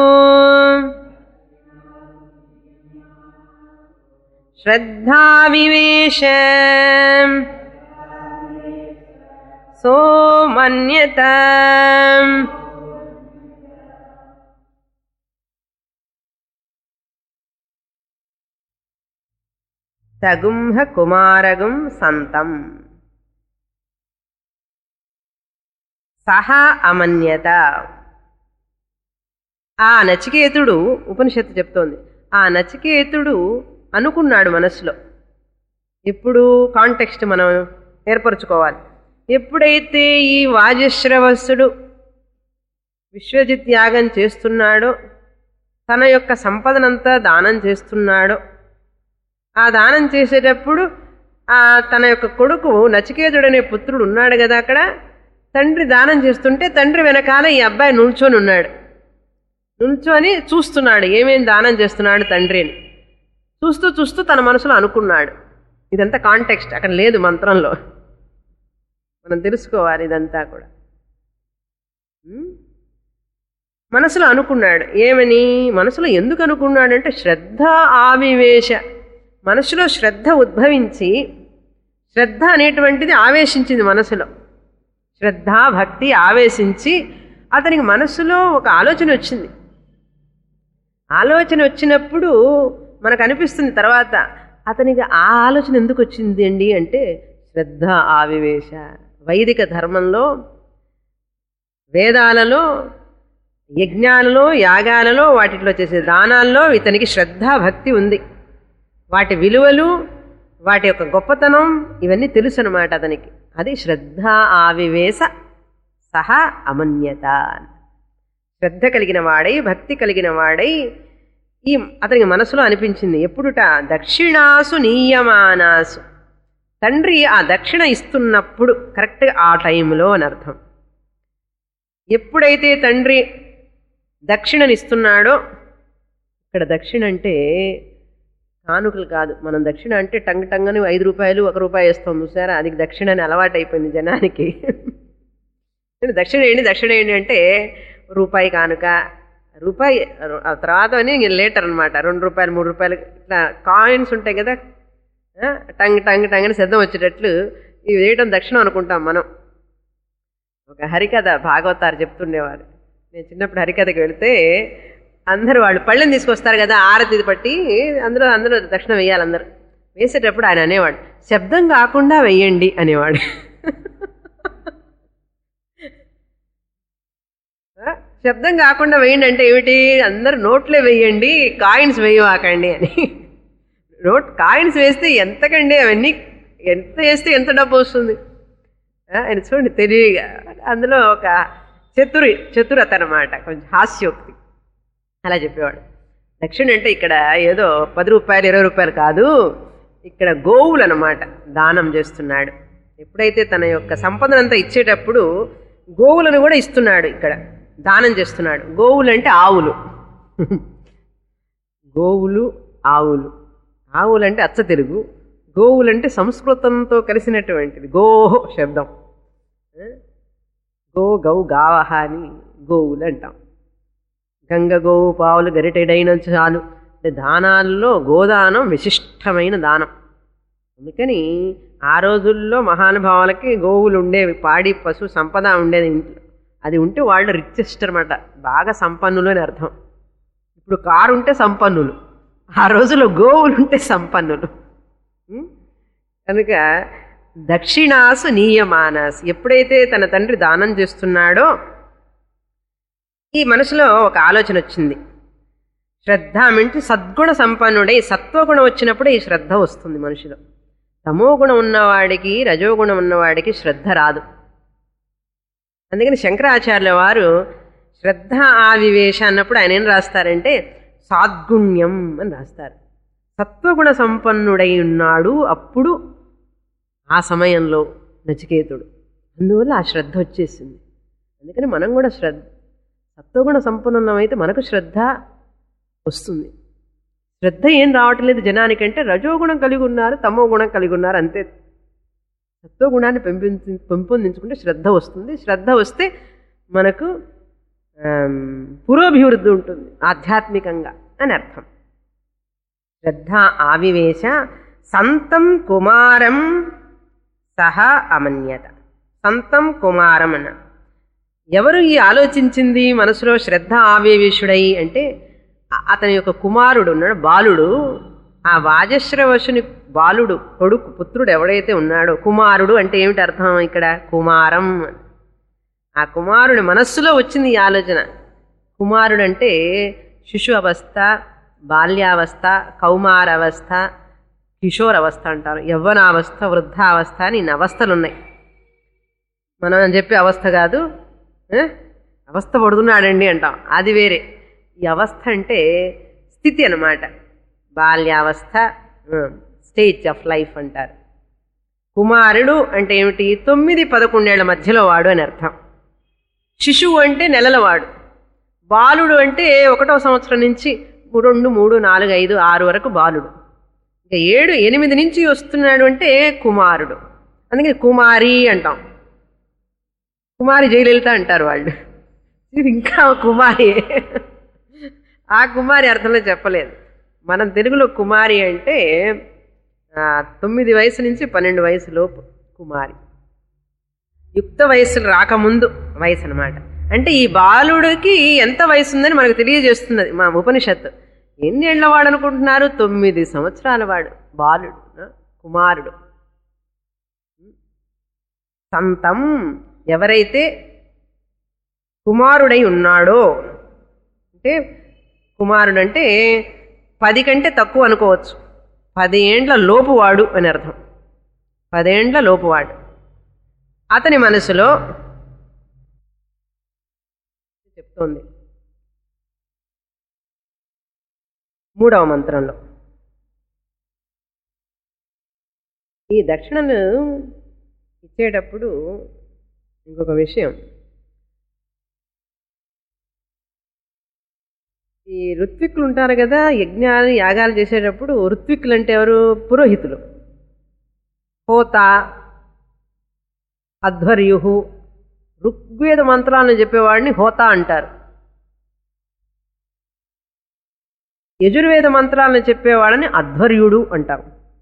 శ్రద్ధావివేశ సోమన్యత తగుంహ కుమారగుం సంతం సహా అమన్యత ఆ నచికేతుడు ఉపనిషత్తు చెప్తోంది ఆ నచికేతుడు అనుకున్నాడు మనసులో ఇప్పుడు కాంటెక్స్ట్ మనం ఏర్పరచుకోవాలి ఎప్పుడైతే ఈ వాజశ్రవస్సుడు విశ్వజిత్ యాగం చేస్తున్నాడో తన యొక్క సంపదనంతా దానం చేస్తున్నాడో ఆ దానం చేసేటప్పుడు ఆ తన యొక్క కొడుకు నచికేతుడనే పుత్రుడు ఉన్నాడు కదా అక్కడ తండ్రి దానం చేస్తుంటే తండ్రి వెనకాల ఈ అబ్బాయి నిల్చొని ఉన్నాడు నిల్చొని చూస్తున్నాడు ఏమేం దానం చేస్తున్నాడు తండ్రిని చూస్తూ చూస్తూ తన మనసులో అనుకున్నాడు ఇదంతా కాంటెక్స్ట్ అక్కడ లేదు మంత్రంలో మనం తెలుసుకోవాలి ఇదంతా కూడా ఉం? మనసులో అనుకున్నాడు ఏమని మనసులో ఎందుకు అనుకున్నాడంటే శ్రద్ధ ఆవివేశ మనసులో శ్రద్ధ ఉద్భవించి శ్రద్ధ అనేటువంటిది ఆవేశించింది మనసులో శ్రద్ధ భక్తి ఆవేశించి అతనికి మనసులో ఒక ఆలోచన వచ్చింది ఆలోచన వచ్చినప్పుడు మనకు అనిపిస్తుంది తర్వాత అతనికి ఆ ఆలోచన ఎందుకు వచ్చింది అండి అంటే శ్రద్ధ ఆవివేశ వైదిక ధర్మంలో వేదాలలో యజ్ఞాలలో యాగాలలో వాటిలో చేసే దానాల్లో ఇతనికి శ్రద్ధ భక్తి ఉంది వాటి విలువలు వాటి యొక్క గొప్పతనం ఇవన్నీ తెలుసు అనమాట అతనికి అది శ్రద్ధ ఆవివేశ సహా అమన్యత శ్రద్ధ కలిగిన వాడై భక్తి కలిగిన వాడై ఈ అతనికి మనసులో అనిపించింది ఎప్పుడుట దక్షిణాసు నీయమానాసు తండ్రి ఆ దక్షిణ ఇస్తున్నప్పుడు కరెక్ట్గా ఆ టైంలో అని అర్థం ఎప్పుడైతే తండ్రి దక్షిణనిస్తున్నాడో ఇక్కడ దక్షిణ అంటే కానుకలు కాదు మనం దక్షిణ అంటే టంగ్ టంగని ఐదు రూపాయలు ఒక రూపాయి వేస్తాం చూసారా అది దక్షిణ అని అలవాటు అయిపోయింది జనానికి దక్షిణ ఏంటి దక్షిణ ఏంటి అంటే రూపాయి కానుక రూపాయి ఆ తర్వాత అని లేటర్ అనమాట రెండు రూపాయలు మూడు రూపాయలు ఇట్లా కాయిన్స్ ఉంటాయి కదా ఆ, టంగ్ టంగ్ టంగ్ అని శబ్దం వచ్చేటట్లు ఇవి వేయడం దక్షిణం అనుకుంటాం మనం ఒక హరికథ భాగవతారు చెప్తుండేవారు నేను చిన్నప్పుడు హరికథకి వెళితే అందరూ వాళ్ళు పళ్ళని తీసుకొస్తారు కదా ఆరతి పట్టి అందరూ అందరూ దక్షిణం వేయాలి అందరూ వేసేటప్పుడు ఆయన అనేవాడు శబ్దం కాకుండా వెయ్యండి అనేవాడు ఆ, శబ్దం కాకుండా వేయండి అంటే ఏమిటి అందరు నోట్లే వేయండి కాయిన్స్ వేయవాకండి అని నోట్ కాయిన్స్ వేస్తే ఎంతకండి అవన్నీ ఎంత వేస్తే ఎంత డబ్బు వస్తుంది ఆ, ఆయన చూడండి తెలివిగా అందులో ఒక చతురు చతురత అనమాట కొంచెం హాస్యోక్తి అలా చెప్పేవాడు దక్షిణ అంటే ఇక్కడ ఏదో పది రూపాయలు ఇరవై రూపాయలు కాదు ఇక్కడ గోవులు అనమాట దానం చేస్తున్నాడు ఎప్పుడైతే తన యొక్క సంపదనంతా ఇచ్చేటప్పుడు గోవులను కూడా ఇస్తున్నాడు ఇక్కడ దానం చేస్తున్నాడు గోవులు అంటే ఆవులు గోవులు ఆవులు ఆవులు అంటే అచ్చ తెలుగు గోవులు అంటే సంస్కృతంతో కలిసినటువంటిది గోహో శబ్దం ఆ? గో గౌ గావహ అని గోవులు అంటాం గంగ గోవు పావులు గరిటెడైన చాలు అంటే దానాల్లో గోదానం విశిష్టమైన దానం అందుకని ఆ రోజుల్లో మహానుభావులకి గోవులు ఉండేవి పాడి పశు సంపద ఉండేది ఇంట్లో అది ఉంటే వాళ్ళు రిచెస్ట్ అనమాట బాగా సంపన్నులు అని అర్థం ఇప్పుడు కారు ఉంటే సంపన్నులు ఆ రోజుల్లో గోవులు ఉంటే సంపన్నులు ఉం? కనుక దక్షిణాసు నీయమానాస్ ఎప్పుడైతే తన తండ్రి దానం చేస్తున్నాడో ఈ మనసులో ఒక ఆలోచన వచ్చింది శ్రద్ధ మించి సద్గుణ సంపన్నుడై సత్వగుణం వచ్చినప్పుడు ఈ శ్రద్ధ వస్తుంది మనిషిలో తమో గుణం ఉన్నవాడికి రజోగుణం ఉన్నవాడికి శ్రద్ధ రాదు అందుకని శంకరాచార్యుల వారు శ్రద్ధ ఆవివేశ అన్నప్పుడు ఆయన ఏం రాస్తారంటే సాద్గుణ్యం అని రాస్తారు సత్వగుణ సంపన్నుడై ఉన్నాడు అప్పుడు ఆ సమయంలో నచికేతుడు అందువల్ల ఆ శ్రద్ధ వచ్చేసింది అందుకని మనం కూడా శ్రద్ధ సత్వగుణ సంపన్నులమైతే మనకు శ్రద్ధ వస్తుంది శ్రద్ధ ఏం రావటం లేదు జనానికంటే రజోగుణం కలిగి ఉన్నారు తమో గుణం కలిగి ఉన్నారు అంతే సత్వగుణాన్ని పెంపొంది పెంపొందించుకుంటే శ్రద్ధ వస్తుంది శ్రద్ధ వస్తే మనకు ఆమ్, పురోభివృద్ధి ఉంటుంది ఆధ్యాత్మికంగా అని అర్థం శ్రద్ధ ఆవివేశ సంతం కుమారం సహ అమన్యత సంతం కుమారం అన్న ఎవరు ఈ ఆలోచించింది మనసులో శ్రద్ధ ఆవేశుడై అంటే అ- అతని యొక్క కుమారుడు ఉన్నాడు బాలుడు ఆ వాజశ్రవశుని బాలుడు కొడుకు పుత్రుడు ఎవడైతే ఉన్నాడో కుమారుడు అంటే ఏమిటి అర్థం ఇక్కడ కుమారం ఆ కుమారుడి మనస్సులో వచ్చింది ఈ ఆలోచన కుమారుడు అంటే శిశు అవస్థ బాల్యావస్థ కౌమారవస్థ కిషోరవస్థ అంటారు యవ్వనావస్థ వృద్ధావస్థ అని ఇన్ని అవస్థలు ఉన్నాయి మనం చెప్పే అవస్థ కాదు ఏ? అవస్థ పడుతున్నాడండి అంటాం అది వేరే ఈ అవస్థ అంటే స్థితి అన్నమాట బాల్యావస్థ స్టేజ్ ఆఫ్ లైఫ్ అంటారు కుమారుడు అంటే ఏమిటి తొమ్మిది పదకొండేళ్ల మధ్యలో వాడు అని అర్థం శిశువు అంటే నెలల వాడు బాలుడు అంటే ఒకటో సంవత్సరం నుంచి రెండు మూడు నాలుగు ఐదు ఆరు వరకు బాలుడు ఇంకా ఏడు ఎనిమిది నుంచి వస్తున్నాడు అంటే కుమారుడు అందుకే కుమారి అంటాం కుమారి జయలలిత అంటారు వాళ్ళు ఇది ఇంకా కుమారి ఆ కుమారి అర్థంలో చెప్పలేదు మనం తెలుగులో కుమారి అంటే ఆ, తొమ్మిది వయసు నుంచి పన్నెండు వయసు లోపు కుమారి యుక్త వయస్సు రాకముందు వయసు అనమాట అంటే ఈ బాలుడికి ఎంత వయసు ఉందని మనకు తెలియజేస్తున్నది మా ఉపనిషత్తు ఎన్ని ఏళ్ల వాడు అనుకుంటున్నారు తొమ్మిది సంవత్సరాల వాడు బాలుడు ఆ, కుమారుడు సంతం ఎవరైతే కుమారుడై ఉన్నాడో అంటే కుమారుడు అంటే పది కంటే తక్కువ అనుకోవచ్చు పది ఏండ్ల లోపువాడు అని అర్థం పదేండ్ల లోపువాడు అతని మనసులో చెప్తోంది మూడవ మంత్రంలో ఈ దక్షిణలు ఇచ్చేటప్పుడు ఇంకొక విషయం ఈ ఋత్విక్కులు ఉంటారు కదా యజ్ఞాలు యాగాలు చేసేటప్పుడు ఋత్విక్కులు అంటే ఎవరు పురోహితులు హోత అధ్వర్యు ఋగ్వేద మంత్రాలను చెప్పేవాడిని హోత అంటారు యజుర్వేద మంత్రాలను చెప్పేవాళ్ళని అధ్వర్యుడు అంటాం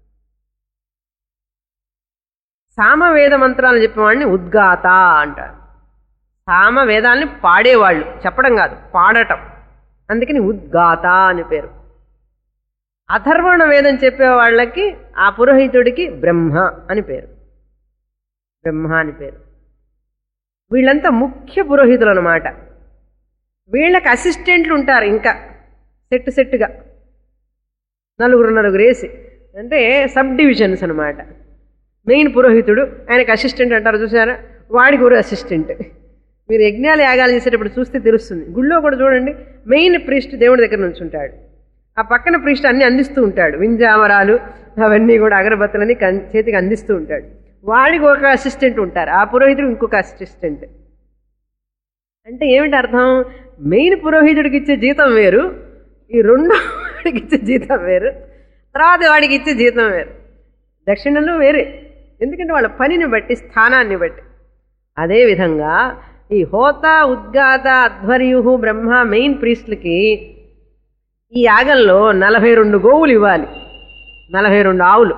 సామవేద మంత్రాలను చెప్పేవాడిని ఉద్గాత అంటారు సామవేదాల్ని పాడేవాళ్ళు చెప్పడం కాదు పాడటం అందుకని ఉద్గాత అని పేరు అథర్వణ వేదం చెప్పే వాళ్ళకి ఆ పురోహితుడికి బ్రహ్మ అని పేరు బ్రహ్మ అని పేరు వీళ్ళంతా ముఖ్య పురోహితులు అనమాట వీళ్ళకి అసిస్టెంట్లు ఉంటారు ఇంకా సెట్ సెట్గా నలుగురు నలుగురు వేసి అంటే సబ్ డివిజన్స్ అనమాట మెయిన్ పురోహితుడు ఆయనకు అసిస్టెంట్ అంటారు చూసారా వాడికి కూడా అసిస్టెంట్ మీరు యజ్ఞాలు యాగాలు చేసేటప్పుడు చూస్తే తెలుస్తుంది గుళ్ళో కూడా చూడండి మెయిన్ ప్రీస్ట్ దేవుడి దగ్గర నుంచి ఉంటాడు ఆ పక్కన ప్రీస్ట్ అన్ని అందిస్తూ ఉంటాడు వింజామరాలు అవన్నీ కూడా అగరబత్తులని కన్- చేతికి అందిస్తూ ఉంటాడు వాడికి ఒక అసిస్టెంట్ ఉంటారు ఆ పురోహితుడు ఇంకొక అసిస్టెంట్ అంటే ఏమిటి అర్థం మెయిన్ పురోహితుడికి ఇచ్చే జీతం వేరు ఈ రెండో వాడికి ఇచ్చే జీతం వేరు తర్వాత వాడికి ఇచ్చే జీతం వేరు దక్షిణలు వేరే ఎందుకంటే వాళ్ళ పనిని బట్టి స్థానాన్ని బట్టి అదేవిధంగా ఈ హోత ఉద్గాత అధ్వర్యు బ్రహ్మ మెయిన్ ప్రీస్ట్లకి ఈ యాగంలో నలభై రెండు గోవులు ఇవ్వాలి నలభై రెండు ఆవులు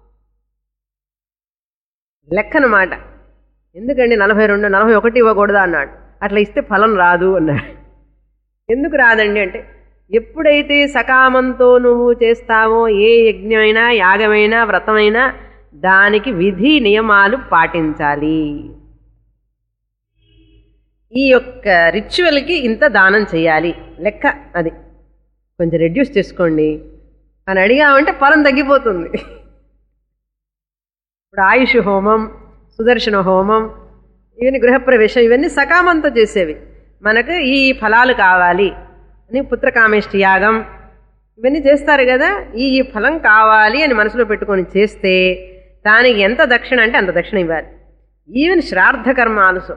లెక్కనమాట ఎందుకండి నలభై రెండు నలభై ఒకటి ఇవ్వకూడదా అన్నాడు అట్లా ఇస్తే ఫలం రాదు అన్నాడు ఎందుకు రాదండి అంటే ఎప్పుడైతే సకామంతో నువ్వు చేస్తావో ఏ యజ్ఞమైనా యాగమైనా వ్రతమైనా దానికి విధి నియమాలు పాటించాలి ఈ యొక్క రిచువల్కి ఇంత దానం చేయాలి లెక్క అది కొంచెం రెడ్యూస్ చేసుకోండి అని అడిగామంటే ఫలం తగ్గిపోతుంది ఇప్పుడు ఆయుష్ హోమం సుదర్శన హోమం ఇవన్నీ గృహప్రవేశం ఇవన్నీ సకామంతో చేసేవి మనకు ఈ ఫలాలు కావాలి అని పుత్రకామేష్టి యాగం ఇవన్నీ చేస్తారు కదా ఈ ఈ ఫలం కావాలి అని మనసులో పెట్టుకొని చేస్తే దానికి ఎంత దక్షిణ అంటే అంత దక్షిణ ఇవ్వాలి ఈవెన్ శ్రాద్ధ కర్మ ఆల్సో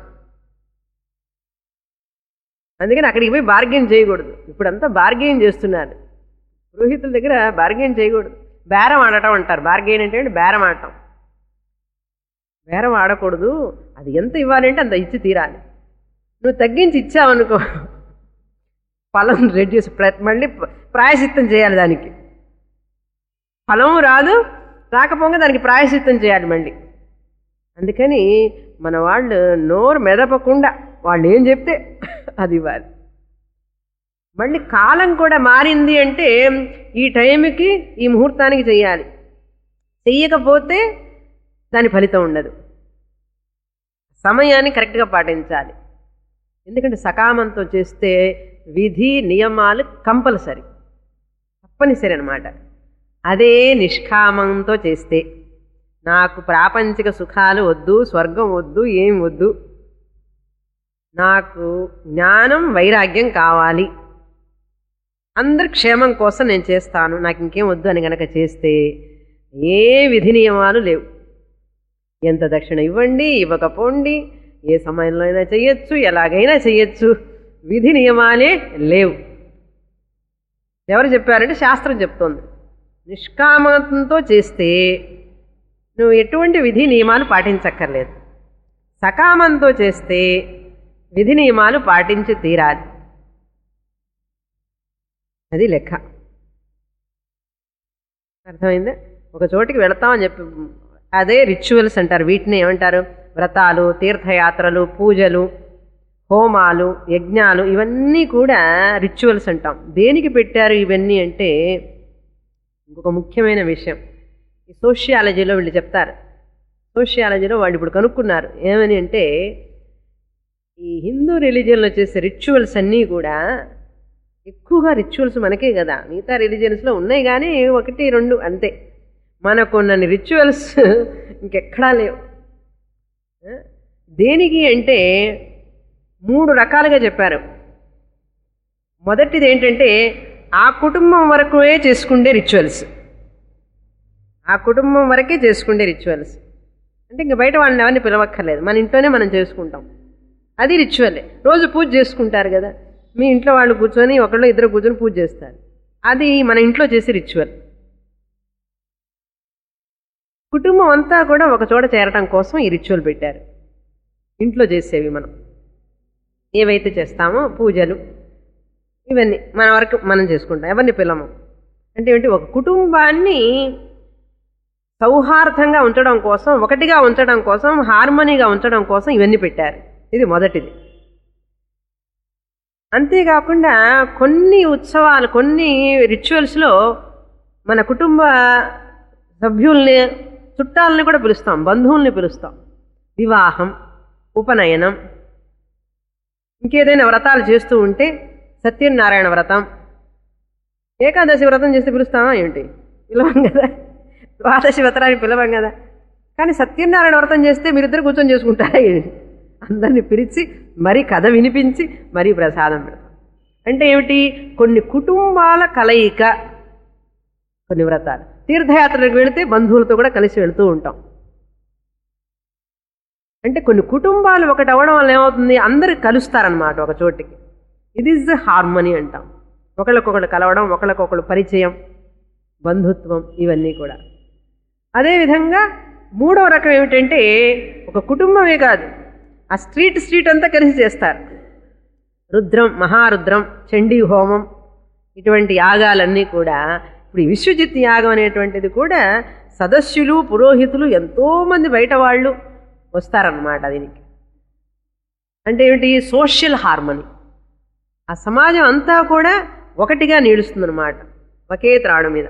అందుకని అక్కడికి పోయి బార్గెన్ చేయకూడదు ఇప్పుడంతా బార్గెన్ చేస్తున్నారు పురోహితుల దగ్గర బార్గెన్ చేయకూడదు బేరం ఆడటం అంటారు బార్గెన్ అంటే ఏంటి? బేరం ఆడటం బేరం ఆడకూడదు అది ఎంత ఇవ్వాలంటే అంత ఇచ్చి తీరాలి నువ్వు తగ్గించి ఇచ్చావనుకో ఫలం రెడ్యూస్ మళ్ళీ ప్రాయసిత్తం చేయాలి దానికి ఫలం రాదు రాకపోగా దానికి ప్రాయసిత్తం చేయాలి మళ్ళీ అందుకని మన వాళ్ళు నోరు మెదపకుండా వాళ్ళు ఏం చెప్తే అది ఇవ్వాలి మళ్ళీ కాలం కూడా మారింది అంటే ఈ టైంకి ఈ ముహూర్తానికి చెయ్యాలి చెయ్యకపోతే దాని ఫలితం ఉండదు సమయాన్ని కరెక్ట్గా పాటించాలి ఎందుకంటే సకామంతో చేస్తే విధి నియమాలు కంపల్సరీ తప్పనిసరి అనమాట అదే నిష్కామంతో చేస్తే నాకు ప్రాపంచిక సుఖాలు వద్దు స్వర్గం వద్దు ఏం వద్దు నాకు జ్ఞానం వైరాగ్యం కావాలి అందరి క్షేమం కోసం నేను చేస్తాను నాకు ఇంకేం వద్దు అని గనక చేస్తే ఏ విధి నియమాలు లేవు ఎంత దక్షిణ ఇవ్వండి ఇవ్వకపోండి ఏ సమయంలో అయినా చెయ్యొచ్చు ఎలాగైనా చెయ్యొచ్చు విధి నియమాలే లేవు ఎవరు చెప్పారంటే శాస్త్రం చెప్తోంది నిష్కామంతో చేస్తే నువ్వు ఎటువంటి విధి నియమాలు పాటించక్కర్లేదు సకామంతో చేస్తే విధి నియమాలు పాటించి తీరాలి అది లెక్క అర్థమైందా ఒక చోటికి వెళతామని చెప్పి అదే రిచువల్స్ అంటారు వీటిని ఏమంటారు వ్రతాలు తీర్థయాత్రలు పూజలు హోమాలు యజ్ఞాలు ఇవన్నీ కూడా రిచువల్స్ అంటాం దేనికి పెట్టారు ఇవన్నీ అంటే ఇంకొక ముఖ్యమైన విషయం ఈ సోషియాలజీలో వీళ్ళు చెప్తారు సోషియాలజీలో వాళ్ళు ఇప్పుడు కనుక్కున్నారు ఏమని అంటే ఈ హిందూ రిలీజియన్లో చేసే రిచువల్స్ అన్నీ కూడా ఎక్కువగా రిచువల్స్ మనకే కదా మిగతా రిలీజియన్స్లో ఉన్నాయి కానీ ఒకటి రెండు అంతే మనకున్నన్ని రిచువల్స్ ఇంకెక్కడా లేవు ఆ? దేనికి అంటే మూడు రకాలుగా చెప్పారు మొదటిది ఏంటంటే ఆ కుటుంబం వరకే చేసుకుండే రిచువల్స్ ఆ కుటుంబం వరకే చేసుకుండే రిచువల్స్ అంటే ఇంక బయట వాళ్ళని ఎవరిని పిలవక్కర్లేదు మన ఇంట్లోనే మనం చేసుకుంటాం అది రిచువలే రోజు పూజ చేసుకుంటారు కదా మీ ఇంట్లో వాళ్ళు కూర్చొని ఒకళ్ళు ఇద్దరు కూర్చొని పూజ చేస్తారు అది మన ఇంట్లో చేసే రిచువల్ కుటుంబం అంతా కూడా ఒక చోట చేరటం కోసం ఈ రిచువల్ పెట్టారు ఇంట్లో చేసేవి మనం ఏవైతే చేస్తామో పూజలు ఇవన్నీ మన వరకు మనం చేసుకుంటాం ఎవరిని పిల్లము అంటే ఏంటి ఒక కుటుంబాన్ని సౌహార్దంగా ఉంచడం కోసం ఒకటిగా ఉంచడం కోసం హార్మనీగా ఉంచడం కోసం ఇవన్నీ పెట్టారు ఇది మొదటిది అంతేకాకుండా కొన్ని ఉత్సవాలు కొన్ని రిచువల్స్లో మన కుటుంబ సభ్యుల్ని చుట్టాలని కూడా పిలుస్తాం బంధువుల్ని పిలుస్తాం వివాహం ఉపనయనం ఇంకేదైనా వ్రతాలు చేస్తూ ఉంటే సత్యనారాయణ వ్రతం ఏకాదశి వ్రతం చేస్తే పిలుస్తామా ఏమిటి పిలవం కదా ద్వాదశి వ్రతాన్ని పిలవం కదా కానీ సత్యనారాయణ వ్రతం చేస్తే మీరిద్దరు కూర్చొని చేసుకుంటారా ఏంటి అందరిని పిలిచి మరీ కథ వినిపించి మరీ ప్రసాదం పెడతాం అంటే ఏమిటి కొన్ని కుటుంబాల కలయిక కొన్ని వ్రతాలు తీర్థయాత్రలకు వెళితే బంధువులతో కూడా కలిసి వెళుతూ ఉంటాం అంటే కొన్ని కుటుంబాలు ఒకటి అవ్వడం వల్ల ఏమవుతుంది అందరు కలుస్తారనమాట ఒక చోటికి ఇది ఇస్ ద హార్మనీ అంటాం ఒకళ్ళకొకళ్ళు కలవడం ఒకళ్ళకొకళ్ళు పరిచయం బంధుత్వం ఇవన్నీ కూడా అదేవిధంగా మూడవ రకం ఏమిటంటే ఒక కుటుంబమే కాదు ఆ స్ట్రీట్ స్ట్రీట్ అంతా కలిసి చేస్తారు రుద్రం మహారుద్రం చండీ హోమం ఇటువంటి యాగాలన్నీ కూడా ఇప్పుడు ఈ విశ్వజిత్ యాగం అనేటువంటిది కూడా సదస్యులు పురోహితులు ఎంతోమంది బయట వాళ్ళు వస్తారన్నమాట దీనికి అంటే ఏమిటి సోషల్ హార్మనీ ఆ సమాజం అంతా కూడా ఒకటిగా నిలుస్తుందన్నమాట ఒకే త్రాడు మీద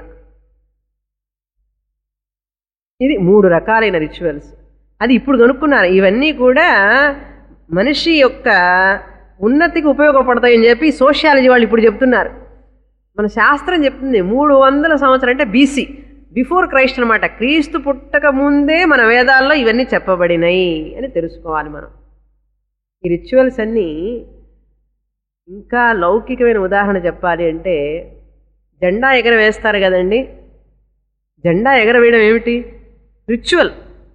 ఇది మూడు రకాలైన రిచువల్స్ అది ఇప్పుడు కనుక్కున్నారు ఇవన్నీ కూడా మనిషి యొక్క ఉన్నతికి ఉపయోగపడతాయని చెప్పి సోషియాలజీ వాళ్ళు ఇప్పుడు చెప్తున్నారు మన శాస్త్రం చెప్తుంది మూడు వందల సంవత్సరం అంటే బీసీ బిఫోర్ క్రైస్ట్ అనమాట క్రీస్తు పుట్టక ముందే మన వేదాల్లో ఇవన్నీ చెప్పబడినాయి అని తెలుసుకోవాలి మనం ఈ రిచువల్స్ అన్నీ ఇంకా లౌకికమైన ఉదాహరణ చెప్పాలి అంటే జెండా ఎగరవేస్తారు కదండి జెండా ఎగరవేయడం ఏమిటి రిచువల్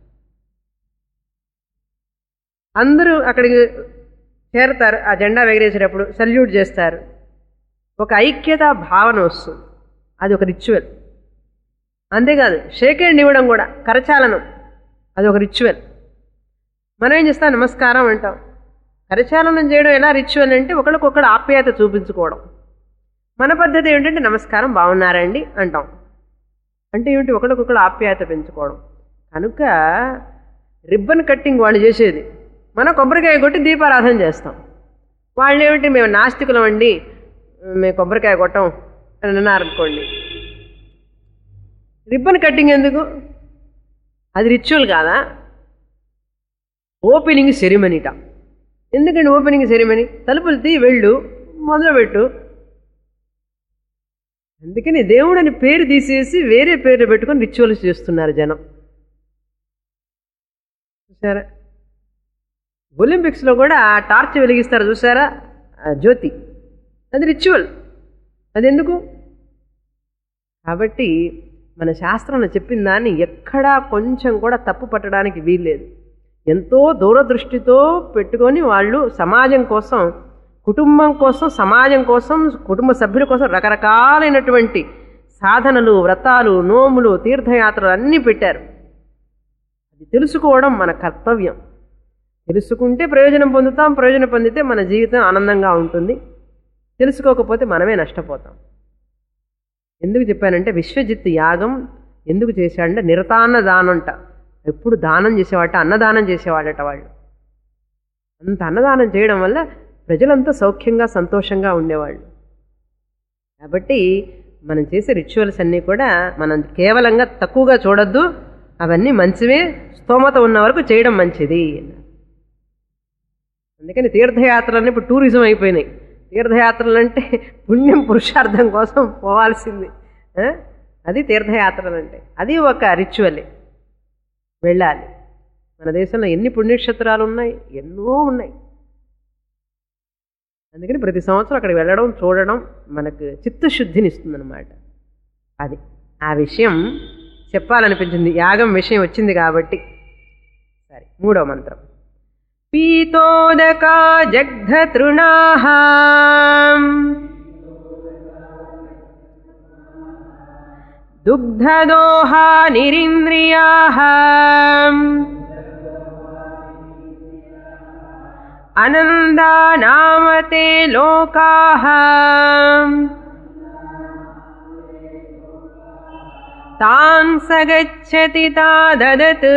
అందరూ అక్కడికి చేరతారు ఆ జెండా ఎగరేసేటప్పుడు సల్యూట్ చేస్తారు ఒక ఐక్యత భావన వస్తుంది అది ఒక రిచువల్ అంతేకాదు షేక్ హ్యాండ్ ఇవ్వడం కూడా కరచాలనం అది ఒక రిచువల్ మనం ఏం చేస్తాం నమస్కారం అంటాం కరచాలనం చేయడం ఎలా రిచువల్ అంటే ఒకరికొకరు ఆప్యాయత చూపించుకోవడం మన పద్ధతి ఏంటంటే నమస్కారం బాగున్నారండి అంటాం అంటే ఏమిటి ఒకరికొకరు ఆప్యాయత పెంచుకోవడం కనుక రిబ్బన్ కట్టింగ్ వాళ్ళు చేసేది మనం కొబ్బరికాయ కొట్టి దీపారాధన చేస్తాం వాళ్ళు ఏమిటి మేము నాస్తికులం అండి మేము కొబ్బరికాయ కొట్టం అని అన్నారనుకోండి రిబ్బన్ కట్టింగ్ ఎందుకు అది రిచువల్ కాదా ఓపెనింగ్ సెరిమనీట ఎందుకండి ఓపెనింగ్ సెరిమనీ తలుపులు తీ వెళ్ళు మొదలుపెట్టు అందుకని దేవుడని పేరు తీసేసి వేరే పేరు పెట్టుకొని రిచువల్స్ చేస్తున్నారు జనం చూసారా ఒలింపిక్స్లో కూడా ఆ టార్చ్ వెలిగిస్తారు చూసారా ఆ జ్యోతి అది రిచువల్ అది ఎందుకు కాబట్టి మన శాస్త్రంలో చెప్పిన దాన్ని ఎక్కడా కొంచెం కూడా తప్పు పట్టడానికి వీల్లేదు ఎంతో దూరదృష్టితో పెట్టుకొని వాళ్ళు సమాజం కోసం కుటుంబం కోసం సమాజం కోసం కుటుంబ సభ్యుల కోసం రకరకాలైనటువంటి సాధనలు వ్రతాలు నోములు తీర్థయాత్రలు అన్నీ పెట్టారు అది తెలుసుకోవడం మన కర్తవ్యం తెలుసుకుంటే ప్రయోజనం పొందుతాం ప్రయోజనం పొందితే మన జీవితం ఆనందంగా ఉంటుంది తెలుసుకోకపోతే మనమే నష్టపోతాం ఎందుకు చెప్పానంటే విశ్వజిత్ యాగం ఎందుకు చేశాడంటే నిరతాన్న దానంట ఎప్పుడు దానం చేసేవాట అన్నదానం చేసేవాడట వాళ్ళు అంత అన్నదానం చేయడం వల్ల ప్రజలంతా సౌఖ్యంగా సంతోషంగా ఉండేవాళ్ళు కాబట్టి మనం చేసే రిచువల్స్ అన్నీ కూడా మనం కేవలంగా తక్కువగా చూడొద్దు అవన్నీ మంచివే స్తోమత ఉన్న వరకు చేయడం మంచిది అందుకని తీర్థయాత్రలన్నీ ఇప్పుడు టూరిజం అయిపోయినాయి తీర్థయాత్రలు అంటే పుణ్యం పురుషార్థం కోసం పోవాల్సింది ఆ? అది తీర్థయాత్రలు అంటే అది ఒక రిచువలే వెళ్ళాలి మన దేశంలో ఎన్ని పుణ్యక్షేత్రాలు ఉన్నాయి ఎన్నో ఉన్నాయి అందుకని ప్రతి సంవత్సరం అక్కడికి వెళ్ళడం చూడడం మనకు చిత్తశుద్ధిని ఇస్తుందన్నమాట అది ఆ విషయం చెప్పాలనిపించింది యాగం విషయం వచ్చింది కాబట్టి సరే మూడో మంత్రం పీతోదకా జగ్ధతృణాః దుగ్ధదోహా నిరింద్రియాః అనందా నామతే లోకాః తాన్ సగచ్చతి తాదదత్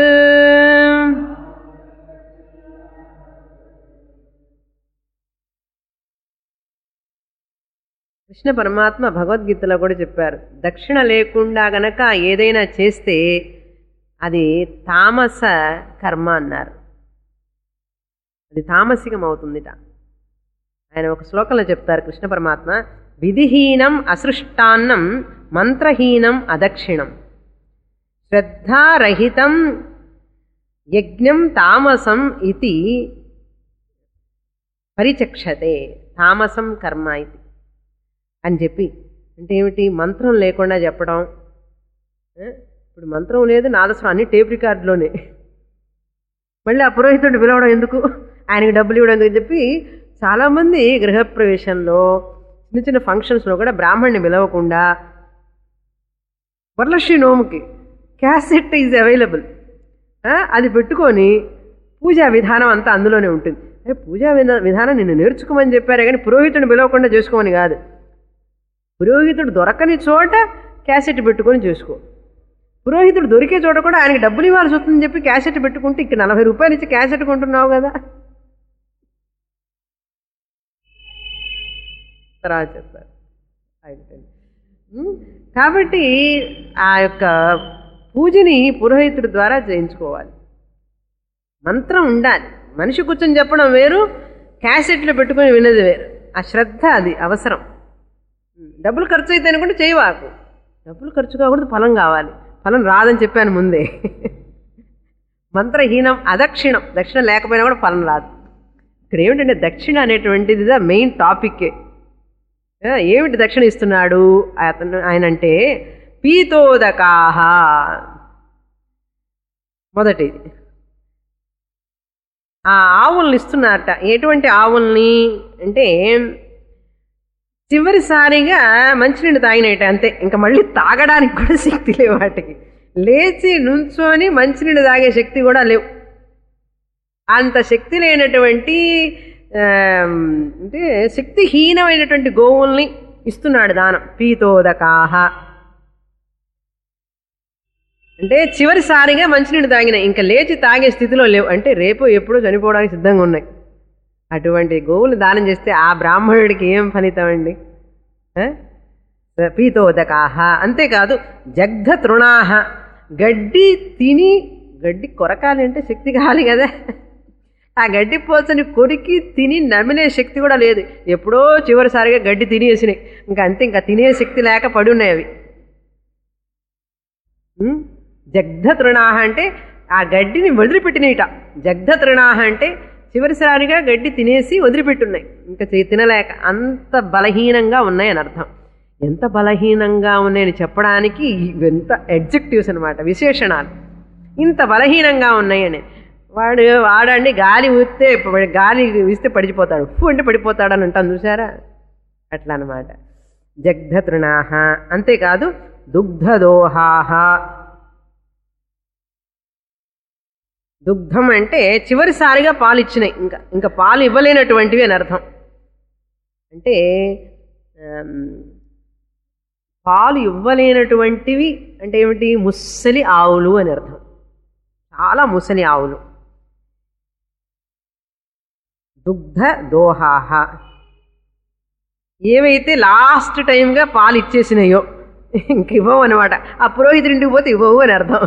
కృష్ణ పరమాత్మ భగవద్గీతలో కూడా చెప్పారు దక్షిణ లేకుండా గనక ఏదైనా చేస్తే అది తామస కర్మ అన్నారు అది తామసికం అవుతుందిట ఆయన ఒక శ్లోకంలో చెప్తారు కృష్ణ పరమాత్మ విధిహీనం అసృష్టాన్నం మంత్రహీనం అదక్షిణం శ్రద్ధారహితం యజ్ఞం తామసం ఇది పరిచక్షతే తామసం కర్మ ఇది అని చెప్పి అంటే ఏమిటి మంత్రం లేకుండా చెప్పడం ఆ? ఇప్పుడు మంత్రం లేదు నాదస్వరం అన్ని టేప్ రికార్డులోనే మళ్ళీ ఆ పురోహితుడిని పిలవడం ఎందుకు ఆయనకి డబ్బులు ఇవ్వడం ఎందుకు అని చెప్పి చాలామంది గృహప్రవేశంలో చిన్న చిన్న ఫంక్షన్స్లో కూడా బ్రాహ్మణ్ణి పిలవకుండా వరలక్ష్మి నోముకి క్యాసెట్ ఈజ్ అవైలబుల్ అది పెట్టుకొని పూజా విధానం అంతా అందులోనే ఉంటుంది అరే పూజా విధా- విధానం నిన్ను నేర్చుకోమని చెప్పారే కానీ పురోహితుడిని పిలవకుండా చేసుకోమని కాదు పురోహితుడు దొరకని చోట క్యాసెట్ పెట్టుకొని చేసుకో పురోహితుడు దొరికే చోట కూడా ఆయనకి డబ్బులు ఇవ్వాల్సి వస్తుందని చెప్పి క్యాసెట్ పెట్టుకుంటే ఇక్కడ నలభై రూపాయలు ఇచ్చి క్యాసెట్ కొంటున్నావు కదా తర్వాత చెప్పారు అయిపోయింది. ఉమ్, కాబట్టి ఆ యొక్క పూజని పురోహితుడి ద్వారా చేయించుకోవాలి మంత్రం ఉండాలి మనిషి కూర్చొని చెప్పడం వేరు క్యాసెట్లు పెట్టుకొని వినది వేరు ఆ శ్రద్ధ అది అవసరం డబ్బులు ఖర్చు అయితే అనుకుంటే చేయవాకు డబ్బులు ఖర్చు కాకూడదు ఫలం కావాలి ఫలం రాదని చెప్పాను ముందే మంత్రహీనం అదక్షిణం దక్షిణ లేకపోయినా కూడా ఫలం రాదు ఇక్కడ ఏమిటంటే దక్షిణ అనేటువంటిది ద మెయిన్ టాపిక్కే ఆ, ఏమిటి దక్షిణ ఇస్తున్నాడు అతను ఆయన అంటే పీతోదకాహ మొదటిది ఆ ఆవుల్ని ఇస్తున్నారట ఎటువంటి ఆవుల్ని అంటే చివరిసారిగా మంచినీళ్ళు తాగినట్టు అంతే ఇంకా మళ్ళీ తాగడానికి కూడా శక్తి లేవు వాటికి లేచి నుంచొని మంచినీళ్ళు తాగే శక్తి కూడా లేవు అంత శక్తి లేనటువంటి ఆమ్, అంటే శక్తిహీనమైనటువంటి గోవుల్ని ఇస్తున్నాడు దానం పీతోదకాహ అంటే చివరిసారిగా మంచినీళ్ళు తాగినాయి ఇంకా లేచి తాగే స్థితిలో లేవు అంటే రేపు ఎప్పుడో చనిపోవడానికి సిద్ధంగా ఉన్నాయి అటువంటి గోవులు దానం చేస్తే ఆ బ్రాహ్మణుడికి ఏం ఫలితం అండి ఆ? పీతోదకాహ అంతేకాదు జగ్ధ తృణాహ గడ్డి తిని గడ్డి కొరకాలి అంటే శక్తి కావాలి కదా ఆ గడ్డి పోచని కొరికి తిని నమిలే శక్తి కూడా లేదు ఎప్పుడో చివరిసారిగా గడ్డి తినేసినాయి ఇంకా అంతే ఇంకా తినే శక్తి లేక పడి ఉన్నాయి అవి ఉం? జగ్ధ తృణాహ అంటే ఆ గడ్డిని వదిలిపెట్టినయిట జగ్ధ తృణాహ అంటే చివరిసారిగా గడ్డి తినేసి వదిలిపెట్టున్నాయి ఇంకా తి- తినలేక అంత బలహీనంగా ఉన్నాయని అర్థం ఎంత బలహీనంగా ఉన్నాయని చెప్పడానికి ఎంత ఎడ్జెక్టివ్స్ అనమాట విశేషణాలు ఇంత బలహీనంగా ఉన్నాయని వాడు వాడండి గాలి ఊస్తే ప- గాలి వీస్తే పడిపోతాడు ఉప్పు అంటే పడిపోతాడు అని అంటాను చూసారా అట్లా అనమాట జగ్ధ తృణాహ అంతేకాదు దుగ్ధదోహాహ దుగ్ధం అంటే చివరిసారిగా పాలు ఇచ్చినాయి ఇంకా ఇంకా పాలు ఇవ్వలేనటువంటివి అని అర్థం అంటే ఆమ్, పాలు ఇవ్వలేనటువంటివి అంటే ఏమిటి ముసలి ఆవులు అని అర్థం చాలా ముసలి ఆవులు దుగ్ధ దోహాహ ఏవైతే లాస్ట్ టైంగా పాలు ఇచ్చేసినాయో ఇంక ఇవ్వవు అనమాట ఆ పురోహితుడి ఇంటికి పోతే ఇవ్వవు అని అర్థం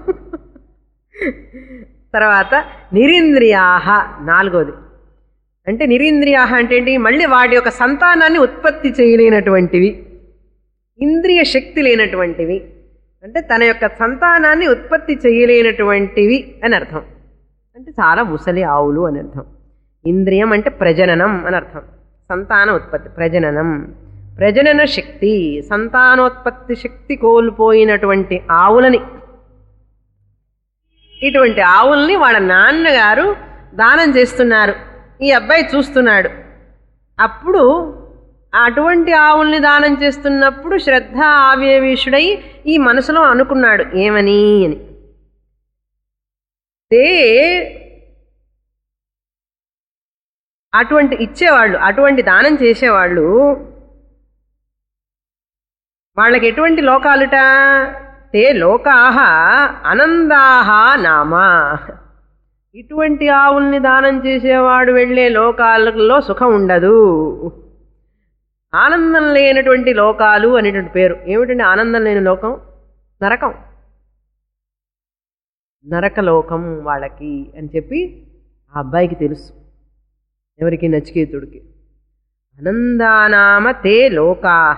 తర్వాత నిరీంద్రియాహ నాలుగోది అంటే నిరీంద్రియాహ అంటే ఏంటి మళ్ళీ వాటి యొక్క సంతానాన్ని ఉత్పత్తి చేయలేనటువంటివి ఇంద్రియ శక్తి లేనటువంటివి అంటే తన యొక్క సంతానాన్ని ఉత్పత్తి చేయలేనటువంటివి అని అర్థం అంటే చాలా ముసలి ఆవులు అని అర్థం ఇంద్రియం అంటే ప్రజననం అని అర్థం సంతాన ఉత్పత్తి ప్రజననం ప్రజనన శక్తి సంతానోత్పత్తి శక్తి కోల్పోయినటువంటి ఆవులని ఇటువంటి ఆవుల్ని వాళ్ళ నాన్నగారు దానం చేస్తున్నారు ఈ అబ్బాయి చూస్తున్నాడు అప్పుడు అటువంటి ఆవుల్ని దానం చేస్తున్నప్పుడు శ్రద్ధ ఆవేశుడై ఈ మనసులో అనుకున్నాడు ఏమని అని తే అటువంటి ఇచ్చేవాళ్ళు అటువంటి దానం చేసేవాళ్ళు వాళ్ళకి ఎటువంటి లోకాలుట తే లోకాహ అనందాహ నామా ఇటువంటి ఆవుల్ని దానం చేసేవాడు వెళ్ళే లోకాలలో సుఖం ఉండదు ఆనందం లేనటువంటి లోకాలు అనేటువంటి పేరు ఏమిటండి ఆనందం లేని లోకం నరకం నరకలోకం వాళ్ళకి అని చెప్పి ఆ అబ్బాయికి తెలుసు ఎవరికి నచికేతుడికి అనందానామ తే లోకాహ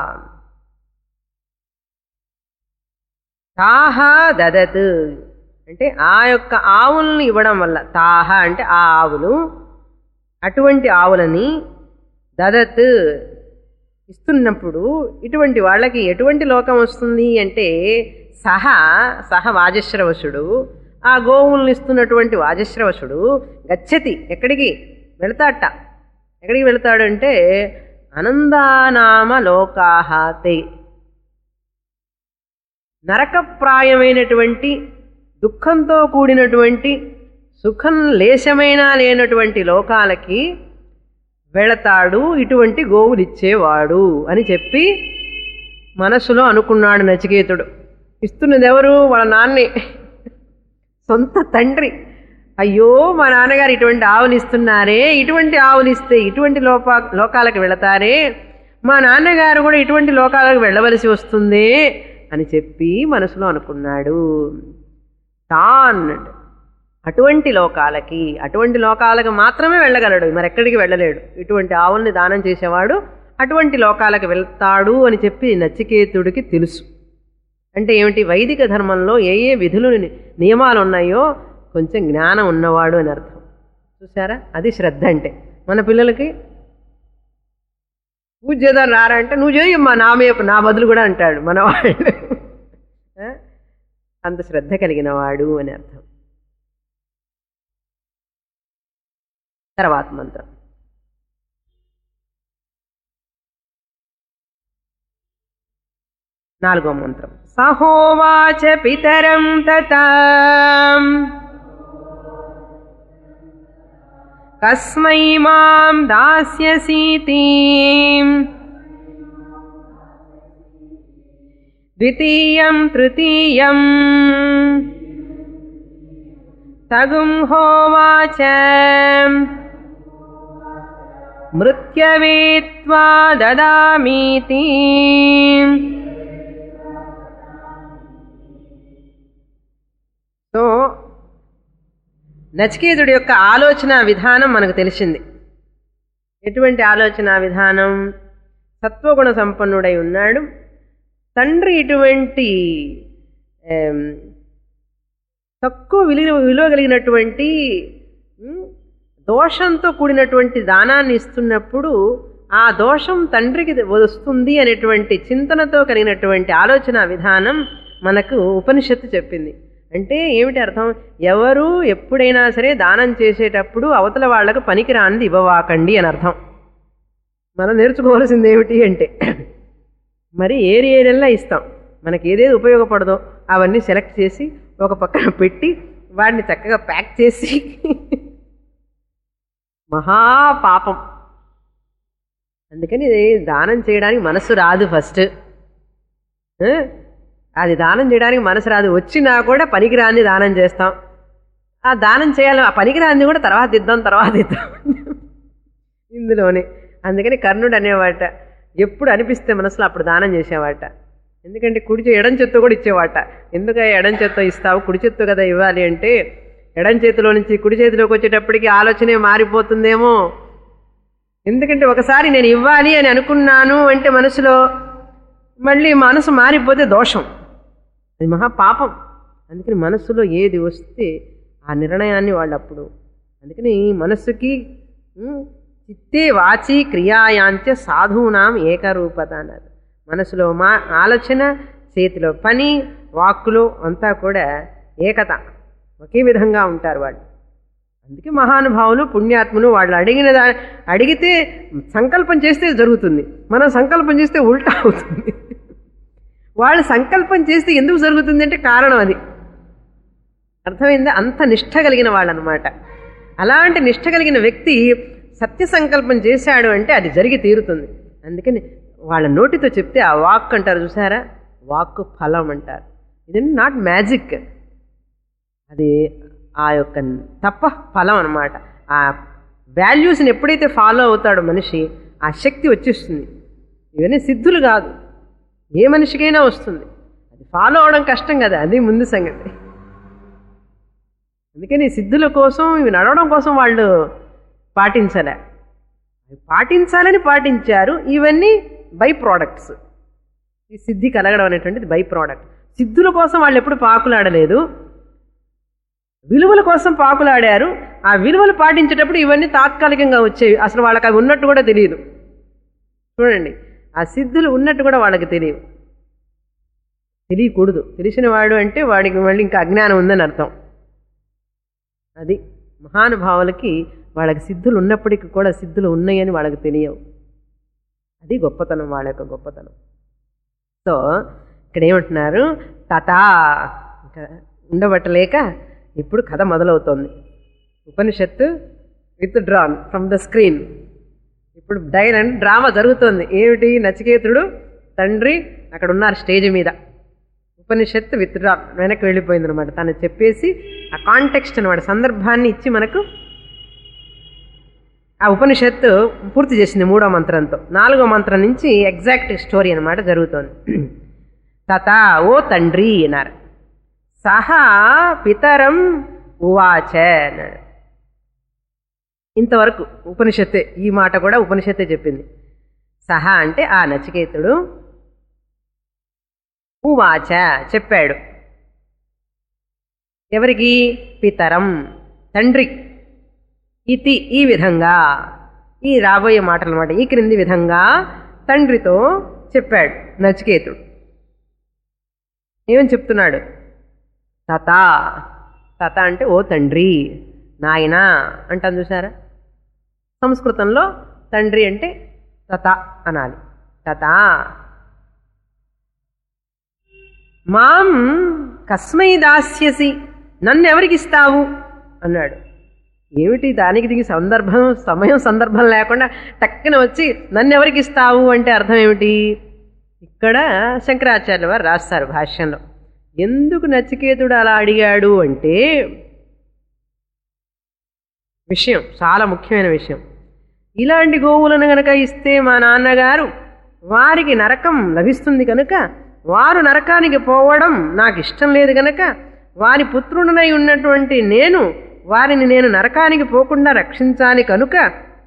తాహ దదత్ అంటే ఆ యొక్క ఆవుల్ని ఇవ్వడం వల్ల తాహ అంటే ఆ ఆవులు అటువంటి ఆవులని దదత్ ఇస్తున్నప్పుడు ఇటువంటి వాళ్ళకి ఎటువంటి లోకం వస్తుంది అంటే సహ సహ వాజశ్రవసుడు ఆ గోవుల్ని ఇస్తున్నటువంటి వాజశ్రవసుడు గచ్చతి ఎక్కడికి వెళతాట ఎక్కడికి వెళతాడంటే అనందానామ లోకాహ తే నరకప్రాయమైనటువంటి దుఃఖంతో కూడినటువంటి సుఖం లేశమైనా లేనటువంటి లోకాలకి వెళతాడు ఇటువంటి గోవులిచ్చేవాడు అని చెప్పి మనసులో అనుకున్నాడు నచికేతుడు ఇస్తున్నది ఎవరు వాళ్ళ నాన్నే సొంత తండ్రి అయ్యో మా నాన్నగారు ఇటువంటి ఆవులు ఇస్తున్నారే ఇటువంటి ఆవులు ఇస్తే ఇటువంటి లోపా లోకాలకు వెళతారే మా నాన్నగారు కూడా ఇటువంటి లోకాలకు వెళ్ళవలసి వస్తుందే అని చెప్పి మనసులో అనుకున్నాడు తాన్ అటువంటి లోకాలకి అటువంటి లోకాలకు మాత్రమే వెళ్ళగలడు మరెక్కడికి వెళ్ళలేడు ఇటువంటి ఆవుల్ని దానం చేసేవాడు అటువంటి లోకాలకు వెళ్తాడు అని చెప్పి నచికేతుడికి తెలుసు అంటే ఏమిటి వైదిక ధర్మంలో ఏ ఏ విధులు ని- నియమాలు ఉన్నాయో కొంచెం జ్ఞానం ఉన్నవాడు అని అర్థం చూసారా అది శ్రద్ధ అంటే మన పిల్లలకి పూజ చేద్దాం రారా అంటే నువ్వు చేయమ్మా నా మే నా బదులు కూడా అంటాడు మనవాళ్ళు ఆ? అంత శ్రద్ధ కలిగిన వాడు అని అర్థం తర్వాత మంత్రం నాలుగో మంత్రం సహోవాచ పితరం తత కస్మై మాం దాస్యసీతి ద్వితీయం తృతీయం తగుం హోవాచ మృత్యవేత్వా దదామీతి సో నచికేతుడి యొక్క ఆలోచన విధానం మనకు తెలిసింది ఎటువంటి ఆలోచన విధానం సత్వగుణ సంపన్నుడై ఉన్నాడు తండ్రి ఇటువంటి ఏం, తక్కువ విలువ విలువ కలిగినటువంటి ఉమ్, దోషంతో కూడినటువంటి దానాన్ని ఇస్తున్నప్పుడు ఆ దోషం తండ్రికి వస్తుంది అనేటువంటి చింతనతో కలిగినటువంటి ఆలోచన విధానం మనకు ఉపనిషత్తు చెప్పింది అంటే ఏమిటి అర్థం ఎవరు ఎప్పుడైనా సరే దానం చేసేటప్పుడు అవతల వాళ్లకు పనికిరానిది ఇవ్వవాకండి అని అర్థం మనం నేర్చుకోవాల్సింది ఏమిటి అంటే మరి ఏరి ఏరియల్లా ఇస్తాం మనకి ఏదేది ఉపయోగపడదో అవన్నీ సెలెక్ట్ చేసి ఒక పక్కన పెట్టి వాడిని చక్కగా ప్యాక్ చేసి మహాపాపం అందుకని ఇది దానం చేయడానికి మనసు రాదు ఫస్ట్ ఆ? అది దానం చేయడానికి మనసు రాదు వచ్చినా కూడా పనికిరాంది దానం చేస్తాం ఆ దానం చేయాలి ఆ పనికిరాంది కూడా తర్వాత ఇద్దాం తర్వాత ఇద్దాం ఇందులోనే అందుకని కర్ణుడు అనేవాట ఎప్పుడు అనిపిస్తే మనసులో అప్పుడు దానం చేసేవాట ఎందుకంటే కుడి చే- ఎడం చేత్తో కూడా ఇచ్చేవాట ఎందుకు ఎడం చేత్తో ఇస్తావు కుడి చేత్తో కదా ఇవ్వాలి అంటే ఎడం చేతిలో నుంచి కుడి చేతిలోకి వచ్చేటప్పటికి ఆలోచనే మారిపోతుందేమో ఎందుకంటే ఒకసారి నేను ఇవ్వాలి అని అనుకున్నాను అంటే మనసులో మళ్ళీ మనసు మారిపోతే దోషం అది మహా పాపం అందుకని మనస్సులో ఏది వస్తే ఆ నిర్ణయాన్ని వాళ్ళు అప్పుడు అందుకని మనస్సుకి ఉమ్, చిత్తే వాచి క్రియాయాంచ సాధూనాం ఏకరూపత అన్నారు మనసులో మా ఆలోచన చేతిలో పని వాక్కులో అంతా కూడా ఏకత ఒకే విధంగా ఉంటారు వాళ్ళు అందుకే మహానుభావులు పుణ్యాత్ములు వాళ్ళు అడిగిన దా అడిగితే సంకల్పం చేస్తే జరుగుతుంది మనం సంకల్పం చేస్తే ఉల్టా అవుతుంది వాళ్ళు సంకల్పం చేస్తే ఎందుకు జరుగుతుంది అంటే కారణం అది అర్థమైందా అంత నిష్ఠ కలిగిన వాళ్ళనమాట అలాంటి నిష్ఠ కలిగిన వ్యక్తి సత్య సంకల్పం చేశాడు అంటే అది జరిగి తీరుతుంది అందుకని వాళ్ళ నోటితో చెప్తే ఆ వాక్ అంటారు చూసారా వాక్ ఫలం అంటారు ఇది నాట్ మ్యాజిక్ అది ఆ యొక్క తప్ప ఫలం అనమాట ఆ వాల్యూస్ని ఎప్పుడైతే ఫాలో అవుతాడో మనిషి ఆ శక్తి వచ్చేస్తుంది ఇవన్నీ సిద్ధులు కాదు ఏ మనిషికైనా వస్తుంది అది ఫాలో అవడం కష్టం కదా అది ముందు సంగతి అందుకని సిద్ధుల కోసం ఇవి నడవడం కోసం వాళ్ళు పాటించలే అవి పాటించాలని పాటించారు ఇవన్నీ బై ప్రోడక్ట్స్ ఈ సిద్ధి కలగడం అనేటువంటిది బై ప్రోడక్ట్ సిద్ధుల కోసం వాళ్ళు ఎప్పుడు పాకులాడలేదు విలువల కోసం పాకులాడారు ఆ విలువలు పాటించేటప్పుడు ఇవన్నీ తాత్కాలికంగా వచ్చేవి అసలు వాళ్ళకి అవి ఉన్నట్టు కూడా తెలియదు చూడండి ఆ సిద్ధులు ఉన్నట్టు కూడా వాళ్ళకి తెలియదు తెలియకూడదు తెలిసిన వాడు అంటే వాడికి మళ్ళీ ఇంకా అజ్ఞానం ఉందని అర్థం అది మహానుభావులకి వాళ్ళకి సిద్ధులు ఉన్నప్పటికీ కూడా సిద్ధులు ఉన్నాయని వాళ్ళకి తెలియవు అది గొప్పతనం వాళ్ళ యొక్క గొప్పతనం సో ఇక్కడ ఏమంటున్నారు తథా ఇంకా ఉండబట్టలేక ఇప్పుడు కథ మొదలవుతోంది ఉపనిషత్తు withdrawn from the screen ఇప్పుడు డైన్ అండ్ డ్రామా జరుగుతోంది ఏమిటి నచికేతుడు తండ్రి అక్కడ ఉన్నారు స్టేజ్ మీద ఉపనిషత్తు విత్ డ్రాన్ వెనక్కి వెళ్ళిపోయింది అనమాట తను చెప్పేసి ఆ కాంటెక్స్ట్ అనమాట సందర్భాన్ని ఇచ్చి మనకు ఆ ఉపనిషత్తు పూర్తి చేసింది మూడో మంత్రంతో నాలుగో మంత్రం నుంచి ఎగ్జాక్ట్ స్టోరీ అనమాట జరుగుతోంది తథా ఓ తండ్రి అన్నారు సహా పితరం ఉవాచ అన్నాడు ఇంతవరకు ఉపనిషత్తే ఈ మాట కూడా ఉపనిషత్తే చెప్పింది సహా అంటే ఆ నచికేతుడు ఉవాచ చెప్పాడు ఎవరికి పితరం తండ్రి ఇతి ఈ విధంగా ఈ రాబోయే మాటలు అనమాట ఈ క్రింది విధంగా తండ్రితో చెప్పాడు నచికేతుడు ఏమని చెప్తున్నాడు తత తత అంటే ఓ తండ్రి నాయనా అంటాను చూసారా సంస్కృతంలో తండ్రి అంటే తత అనాలి తత మాం కస్మై దాస్యసి నన్ను ఎవరికి ఇస్తావు అన్నాడు ఏమిటి దానికి దిగి సందర్భం సమయం సందర్భం లేకుండా టక్కున వచ్చి నన్ను ఎవరికి ఇస్తావు అంటే అర్థం ఏమిటి ఇక్కడ శంకరాచార్య వారు రాస్తారు భాష్యంలో ఎందుకు నచికేతుడు అలా అడిగాడు అంటే విషయం చాలా ముఖ్యమైన విషయం ఇలాంటి గోవులను గనక ఇస్తే మా నాన్నగారు వారికి నరకం లభిస్తుంది కనుక వారు నరకానికి పోవడం నాకు ఇష్టం లేదు గనక వారి పుత్రుడనై ఉన్నటువంటి నేను వారిని నేను నరకానికి పోకుండా రక్షించాలి కనుక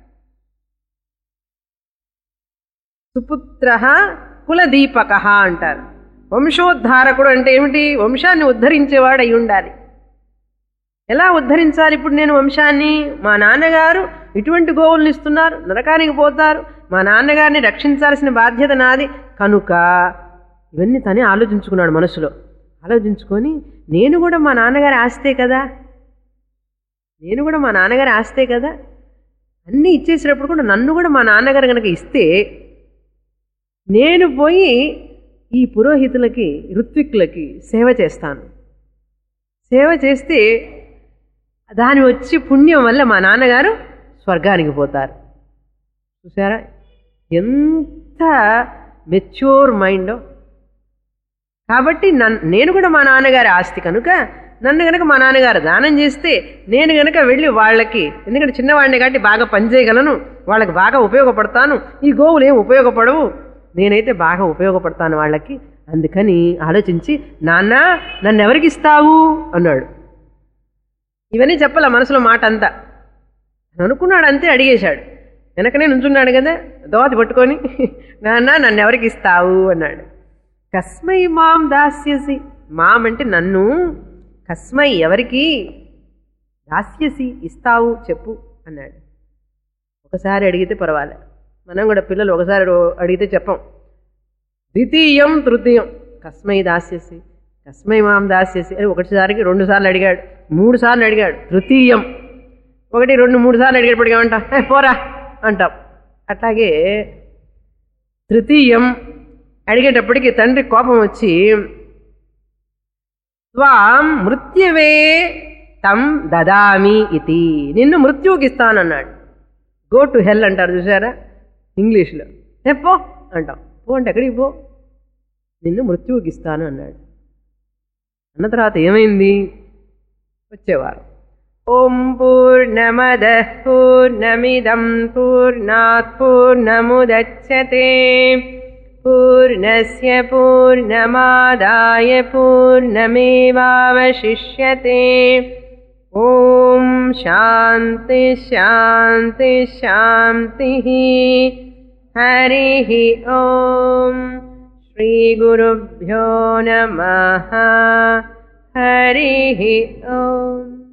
సుపుత్ర కులదీపక అంటారు వంశోద్ధారకుడు అంటే ఏమిటి వంశాన్ని ఉద్ధరించేవాడు అయి ఉండాలి ఎలా ఉద్ధరించాలి ఇప్పుడు నేను వంశాన్ని మా నాన్నగారు ఇటువంటి గోవుల్ని ఇస్తున్నారు నరకానికి పోతారు మా నాన్నగారిని రక్షించాల్సిన బాధ్యత నాది కనుక ఇవన్నీ తనే ఆలోచించుకున్నాడు మనసులో ఆలోచించుకొని నేను కూడా మా నాన్నగారి ఆస్తే కదా నేను కూడా మా నాన్నగారి ఆస్తే కదా అన్నీ ఇచ్చేసేటప్పుడు కూడా నన్ను కూడా మా నాన్నగారు కనుక ఇస్తే నేను పోయి ఈ పురోహితులకి ఋత్విక్కులకి సేవ చేస్తాను సేవ చేస్తే దాని వచ్చి పుణ్యం వల్ల మా నాన్నగారు స్వర్గానికి పోతారు చూసారా ఎంత మెచ్యూర్ మైండ్ కాబట్టి నన్ను నేను కూడా మా నాన్నగారి ఆస్తి కనుక నన్ను గనక మా నాన్నగారు దానం చేస్తే నేను గనక వెళ్ళి వాళ్ళకి ఎందుకంటే చిన్నవాడిని కాబట్టి బాగా పనిచేయగలను వాళ్ళకి బాగా ఉపయోగపడతాను ఈ గోవులు ఏం ఉపయోగపడవు నేనైతే బాగా ఉపయోగపడతాను వాళ్ళకి అందుకని ఆలోచించి నాన్న నన్ను ఎవరికి ఇస్తావు అన్నాడు ఇవన్నీ చెప్పాల మనసులో మాట అంతా అనుకున్నాడు అంతే అడిగేశాడు వెనకనే నుంచున్నాడు కదా దోతి పట్టుకొని నాన్న నన్ను ఎవరికి ఇస్తావు అన్నాడు కస్మై మాం దాస్యసి మాం అంటే నన్ను కస్మై ఎవరికి దాస్యసి ఇస్తావు చెప్పు అన్నాడు ఒకసారి అడిగితే పర్వాలే మనం కూడా పిల్లలు ఒకసారి అడిగితే చెప్పం ద్వితీయం తృతీయం కస్మై దాస్యసి కస్మై మాం దాస్యసి అని ఒకటిసారికి రెండు సార్లు అడిగాడు మూడు సార్లు అడిగాడు తృతీయం ఒకటి రెండు మూడు సార్లు అడిగేటప్పటికి ఏమంటాం "ఏ, పోరా అంటాం అట్లాగే తృతీయం అడిగేటప్పటికి తండ్రి కోపం వచ్చి త్వాం మృత్యువే తం దదామి ఇది నిన్ను మృత్యువుకి ఇస్తానన్నాడు గో టు హెల్ అంటారు చూసారా ఇంగ్లీష్లో "ఏ, పో అంటాం పో అంటే ఎక్కడికి పో నిన్ను మృత్యువుకి ఇస్తాను అన్నాడు అన్న తర్వాత ఏమైంది వచ్చేవారు ఓం పూర్ణమద పూర్ణమిదం పూర్ణాత్ పూర్ణముదచ్చతే పూర్ణస్య పూర్ణమాదాయ పూర్ణమేవావశిష్యతే ఓం శాంతి శాంతి శాంతి హరి ఓం శ్రీగురుభ్యో నమ హరి ఓం